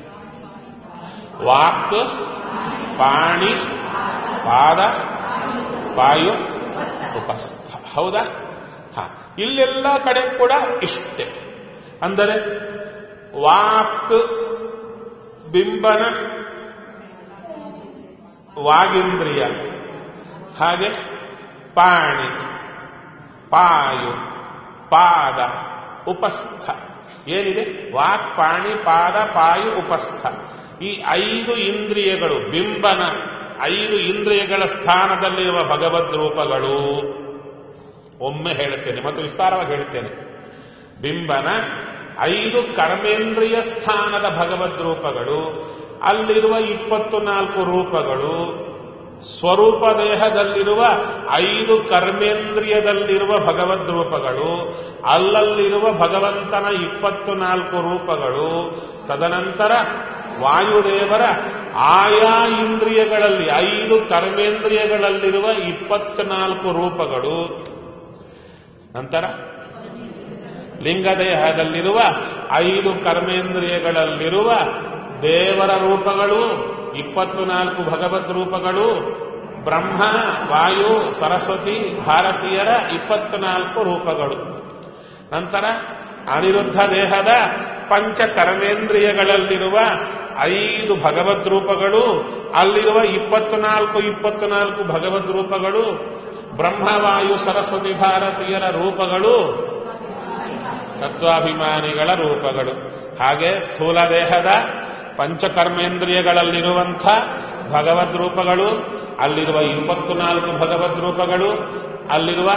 A: ವಾಕ್ ಪಾಣಿ ಪಾದ ವಾಯು ಉಪಸ್ಥ ಹೌದಾ ಹ ಇಲ್ಲೆಲ್ಲ ಕಡೆ ಕೂಡ ಇಷ್ಟೇ ಅಂದರೆ ವಾಕ್ ಬಿಂಬನ ವಾಗಿಂದ್ರಿಯ ಹಾಗೆ ಪಾಣಿ ಪಾಯು ಪಾದ ಉಪಸ್ಥ ಏನಿದೆ ವಾಕ್ ಪಾಣಿ ಪಾದ ಪಾಯು ಉಪಸ್ಥ ಈ ಐದು ಇಂದ್ರಿಯಗಳು ಬಿಂಬನ ಐದು ಇಂದ್ರಿಯಗಳ ಸ್ಥಾನದಲ್ಲಿರುವ ಭಗವದ್ ರೂಪಗಳು ಒಮ್ಮೆ ಹೇಳುತ್ತೇನೆ ಮತ್ತು ವಿಸ್ತಾರವಾಗಿ ಹೇಳುತ್ತೇನೆ ಬಿಂಬನ ಐದು ಕರ್ಮೇಂದ್ರಿಯ ಸ್ಥಾನದ ಭಗವದ್ ರೂಪಗಳು ಅಲ್ಲಿರುವ ಇಪ್ಪತ್ತು ನಾಲ್ಕು ರೂಪಗಳು ಸ್ವರೂಪ ದೇಹದಲ್ಲಿರುವ ಐದು ಕರ್ಮೇಂದ್ರಿಯದಲ್ಲಿರುವ ಭಗವದ್ ರೂಪಗಳು ಅಲ್ಲಲ್ಲಿರುವ ಭಗವಂತನ ಇಪ್ಪತ್ತು ನಾಲ್ಕು ರೂಪಗಳು ತದನಂತರ ವಾಯುದೇವರ ಆಯಾ ಇಂದ್ರಿಯಗಳಲ್ಲಿ ಐದು ಕರ್ಮೇಂದ್ರಿಯಗಳಲ್ಲಿರುವ ಇಪ್ಪತ್ನಾಲ್ಕು ರೂಪಗಳು ನಂತರ ಲಿಂಗದೇಹದಲ್ಲಿರುವ ಐದು ಕರ್ಮೇಂದ್ರಿಯಗಳಲ್ಲಿರುವ ದೇವರ ರೂಪಗಳು ಇಪ್ಪತ್ತು ನಾಲ್ಕು ಭಗವದ್ ರೂಪಗಳು ಬ್ರಹ್ಮ ವಾಯು ಸರಸ್ವತಿ ಭಾರತೀಯರ ಇಪ್ಪತ್ನಾಲ್ಕು ರೂಪಗಳು ನಂತರ ಅನಿರುದ್ಧ ದೇಹದ ಪಂಚ ಕರ್ಮೇಂದ್ರಿಯಗಳಲ್ಲಿರುವ ಐದು ಭಗವದ್ ರೂಪಗಳು ಅಲ್ಲಿರುವ ಇಪ್ಪತ್ನಾಲ್ಕು ಇಪ್ಪತ್ನಾಲ್ಕು ಭಗವದ್ ರೂಪಗಳು ಬ್ರಹ್ಮವಾಯು ಸರಸ್ವತಿ ಭಾರತೀಯರ ರೂಪಗಳು ತತ್ವಾಭಿಮಾನಿಗಳ ರೂಪಗಳು ಹಾಗೆ ಸ್ಥೂಲ ದೇಹದ ಪಂಚಕರ್ಮೇಂದ್ರಿಯಗಳಲ್ಲಿರುವಂಥ ಭಗವದ್ ರೂಪಗಳು ಅಲ್ಲಿರುವ ಇಪ್ಪತ್ತು ನಾಲ್ಕು ಭಗವದ್ ರೂಪಗಳು ಅಲ್ಲಿರುವ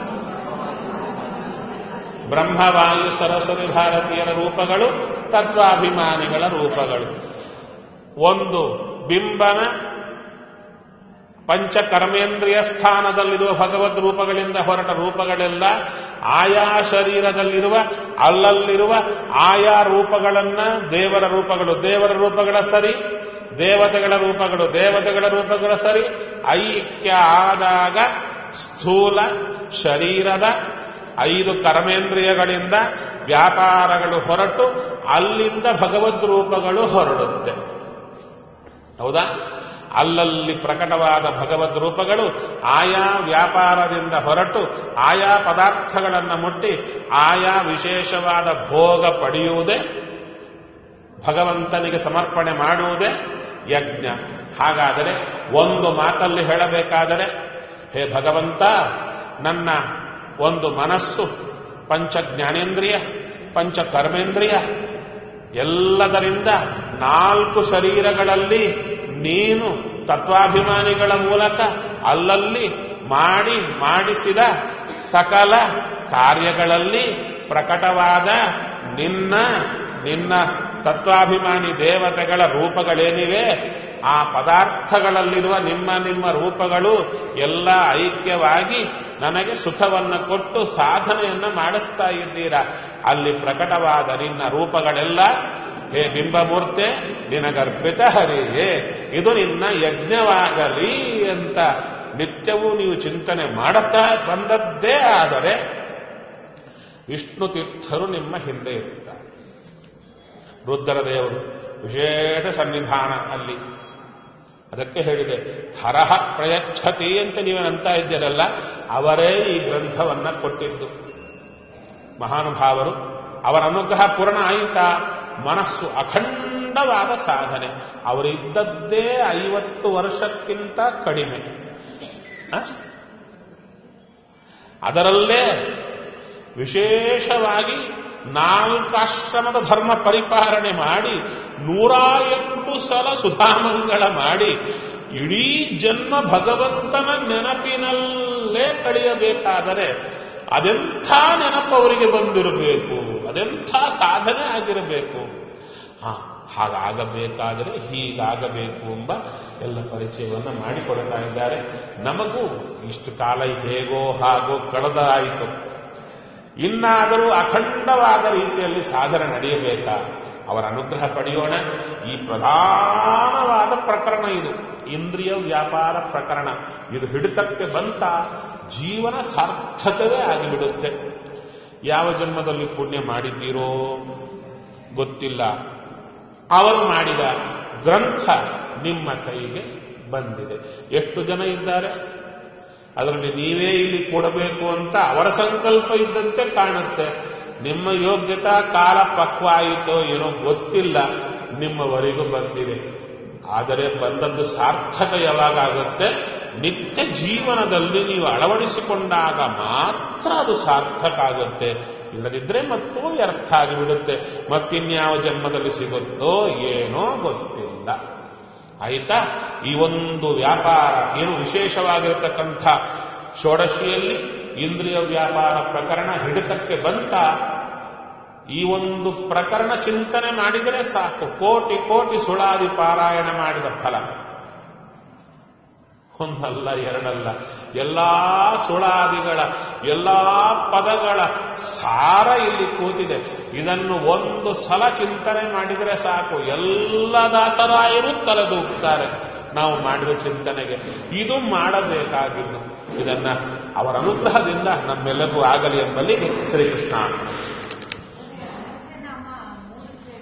A: ಬ್ರಹ್ಮವಾಯು ಸರಸ್ವತಿ ಭಾರತೀಯರ ರೂಪಗಳು ತತ್ವಾಭಿಮಾನಿಗಳ ರೂಪಗಳು ಒಂದು ಬಿಂಬನ ಪಂಚಕರ್ಮೇಂದ್ರಿಯ ಸ್ಥಾನದಲ್ಲಿರುವ ಭಗವದ್ ರೂಪಗಳಿಂದ ಹೊರಟ ರೂಪಗಳೆಲ್ಲ ಆಯಾ ಶರೀರದಲ್ಲಿರುವ ಅಲ್ಲಲ್ಲಿರುವ ಆಯಾ ರೂಪಗಳನ್ನ ದೇವರ ರೂಪಗಳು ದೇವರ ರೂಪಗಳ ಸರಿ ದೇವತೆಗಳ ರೂಪಗಳು ದೇವತೆಗಳ ರೂಪಗಳ ಸರಿ ಐಕ್ಯ ಆದಾಗ ಸ್ಥೂಲ ಶರೀರದ ಐದು ಕರ್ಮೇಂದ್ರಿಯಗಳಿಂದ ವ್ಯಾಪಾರಗಳು ಹೊರಟು ಅಲ್ಲಿಂದ ಭಗವದ್ ರೂಪಗಳು ಹೊರಡುತ್ತೆ ಹೌದಾ ಅಲ್ಲಲ್ಲಿ ಪ್ರಕಟವಾದ ಭಗವದ್ ರೂಪಗಳು ಆಯಾ ವ್ಯಾಪಾರದಿಂದ ಹೊರಟು ಆಯಾ ಪದಾರ್ಥಗಳನ್ನು ಮುಟ್ಟಿ ಆಯಾ ವಿಶೇಷವಾದ ಭೋಗ ಪಡೆಯುವುದೇ ಭಗವಂತನಿಗೆ ಸಮರ್ಪಣೆ ಮಾಡುವುದೇ ಯಜ್ಞ ಹಾಗಾದರೆ ಒಂದು ಮಾತಲ್ಲಿ ಹೇಳಬೇಕಾದರೆ ಹೇ ಭಗವಂತ ನನ್ನ ಒಂದು ಮನಸ್ಸು ಪಂಚ ಜ್ಞಾನೇಂದ್ರಿಯ ಪಂಚ ಕರ್ಮೇಂದ್ರಿಯ ಎಲ್ಲದರಿಂದ ನಾಲ್ಕು ಶರೀರಗಳಲ್ಲಿ ನೀನು ತತ್ವಾಭಿಮಾನಿಗಳ ಮೂಲಕ ಅಲ್ಲಲ್ಲಿ ಮಾಡಿ ಮಾಡಿಸಿದ ಸಕಲ ಕಾರ್ಯಗಳಲ್ಲಿ ಪ್ರಕಟವಾದ ನಿನ್ನ ನಿನ್ನ ತತ್ವಾಭಿಮಾನಿ ದೇವತೆಗಳ ರೂಪಗಳೇನಿವೆ ಆ ಪದಾರ್ಥಗಳಲ್ಲಿರುವ ನಿಮ್ಮ ನಿಮ್ಮ ರೂಪಗಳು ಎಲ್ಲ ಐಕ್ಯವಾಗಿ ನನಗೆ ಸುಖವನ್ನು ಕೊಟ್ಟು ಸಾಧನೆಯನ್ನ ಮಾಡಿಸ್ತಾ ಇದ್ದೀರಾ ಅಲ್ಲಿ ಪ್ರಕಟವಾದ ನಿನ್ನ ರೂಪಗಳೆಲ್ಲ ಹೇ ಬಿಂಬಮೂರ್ತೆ ನಿನಗರ್ಪಿತ ಹರಿಯೇ ಇದು ನಿನ್ನ ಯಜ್ಞವಾಗಲಿ ಅಂತ ನಿತ್ಯವೂ ನೀವು ಚಿಂತನೆ ಮಾಡುತ್ತಾ ಬಂದದ್ದೇ ಆದರೆ ವಿಷ್ಣು ತೀರ್ಥರು ನಿಮ್ಮ ಹಿಂದೆ ಇರುತ್ತಾರೆ ರುದ್ರದೇವರು ವಿಶೇಷ ಸನ್ನಿಧಾನ ಅಲ್ಲಿ ಅದಕ್ಕೆ ಹೇಳಿದೆ ಹರಹ ಪ್ರಯಚ್ಛತಿ ಅಂತ ನೀವೇನಂತ ಇದ್ದೀರಲ್ಲ ಅವರೇ ಈ ಗ್ರಂಥವನ್ನ ಕೊಟ್ಟಿದ್ದು ಮಹಾನುಭಾವರು ಅವರ ಅನುಗ್ರಹ ಪೂರ್ಣ ಆಯಿತಾ ಮನಸ್ಸು ಅಖಂಡವಾದ ಸಾಧನೆ ಅವರಿದ್ದದ್ದೇ ಐವತ್ತು ವರ್ಷಕ್ಕಿಂತ ಕಡಿಮೆ ಆ? ಅದರಲ್ಲೇ ವಿಶೇಷವಾಗಿ ನಾಲ್ಕಾಶ್ರಮದ ಧರ್ಮ ಪರಿಪಾಲನೆ ಮಾಡಿ ನೂರ ಎಂಟು ಸಲ ಸುಧಾಮಂಗಳ ಮಾಡಿ ಇಡೀ ಜನ್ಮ ಭಗವಂತನ ನೆನಪಿನಲ್ಲೇ ಕಳೆಯಬೇಕಾದರೆ ಅದೆಂಥ ನೆನಪು ಅವರಿಗೆ ಬಂದಿರಬೇಕು ಅದೆಂಥ ಸಾಧನೆ ಆಗಿರಬೇಕು ಹಾ ಹಾಗಾಗಬೇಕಾದರೆ ಹೀಗಾಗಬೇಕು ಎಂಬ ಎಲ್ಲ ಪರಿಚಯವನ್ನು ಮಾಡಿಕೊಡ್ತಾ ಇದ್ದಾರೆ ನಮಗೂ ಇಷ್ಟು ಕಾಲ ಹೇಗೋ ಹಾಗೋ ಕಳೆದಾಯಿತು ಇನ್ನಾದರೂ ಅಖಂಡವಾದ ರೀತಿಯಲ್ಲಿ ಸಾಧನೆ ನಡೆಯಬೇಕಾ ಅವರ ಅನುಗ್ರಹ ಪಡೆಯೋಣ ಈ ಪ್ರಧಾನವಾದ ಪ್ರಕರಣ ಇದು ಇಂದ್ರಿಯ ವ್ಯಾಪಾರ ಪ್ರಕರಣ ಇದು ಹಿಡಿತಕ್ಕೆ ಬಂತ ಜೀವನ ಸಾರ್ಥಕವೇ ಆಗಿಬಿಡುತ್ತೆ ಯಾವ ಜನ್ಮದಲ್ಲಿ ಪುಣ್ಯ ಮಾಡಿದ್ದೀರೋ ಗೊತ್ತಿಲ್ಲ ಅವರು ಮಾಡಿದ ಗ್ರಂಥ ನಿಮ್ಮ ಕೈಗೆ ಬಂದಿದೆ ಎಷ್ಟು ಜನ ಇದ್ದಾರೆ ಅದರಲ್ಲಿ ನೀವೇ ಇಲ್ಲಿ ಕೊಡಬೇಕು ಅಂತ ಅವರ ಸಂಕಲ್ಪ ಇದ್ದಂತೆ ಕಾಣುತ್ತೆ ನಿಮ್ಮ ಯೋಗ್ಯತಾ ಕಾಲ ಪಕ್ವ ಆಯಿತೋ ಏನೋ ಗೊತ್ತಿಲ್ಲ ನಿಮ್ಮವರೆಗೂ ಬಂದಿದೆ ಆದರೆ ಬಂದದ್ದು ಸಾರ್ಥಕ ಯಾವಾಗ ಆಗುತ್ತೆ ನಿತ್ಯ ಜೀವನದಲ್ಲಿ ನೀವು ಅಳವಡಿಸಿಕೊಂಡಾಗ ಮಾತ್ರ ಅದು ಸಾರ್ಥಕ ಆಗುತ್ತೆ ಇಲ್ಲದಿದ್ರೆ ಮತ್ತೂ ವ್ಯರ್ಥ ಆಗಿಬಿಡುತ್ತೆ ಮತ್ತಿನ್ಯಾವ ಜನ್ಮದಲ್ಲಿ ಸಿಗುತ್ತೋ ಏನೋ ಗೊತ್ತಿಲ್ಲ ಆಯಿತಾ ಈ ಒಂದು ವ್ಯಾಪಾರ ಏನು ವಿಶೇಷವಾಗಿರತಕ್ಕಂಥ ಷೋಡಶಿಯಲ್ಲಿ ಇಂದ್ರಿಯ ವ್ಯಾಪಾರ ಪ್ರಕರಣ ಹಿಡಿತಕ್ಕೆ ಬಂತ ಈ ಒಂದು ಪ್ರಕರಣ ಚಿಂತನೆ ಮಾಡಿದರೆ ಸಾಕು ಕೋಟಿ ಕೋಟಿ ಸುಳಾದಿ ಪಾರಾಯಣ ಮಾಡಿದ ಫಲ ಒಂದಲ್ಲ ಎರಡಲ್ಲ ಎಲ್ಲಾ ಸುಳಾದಿಗಳ ಎಲ್ಲಾ ಪದಗಳ ಸಾರ ಇಲ್ಲಿ ಕೂತಿದೆ ಇದನ್ನು ಒಂದು ಸಲ ಚಿಂತನೆ ಮಾಡಿದರೆ ಸಾಕು ಎಲ್ಲ ದಾಸರಾಯರು ತಲೆದೂಗ್ತಾರೆ ನಾವು ಮಾಡಿದ ಚಿಂತನೆಗೆ ಇದು ಮಾಡಬೇಕಾಗಿದ್ದು ಇದನ್ನ ಅವರ ಅನುಗ್ರಹದಿಂದ ನಮ್ಮೆಲ್ಲರಿಗೂ ಆಗಲಿ ಎಂಬಲ್ಲಿ ಶ್ರೀಕೃಷ್ಣ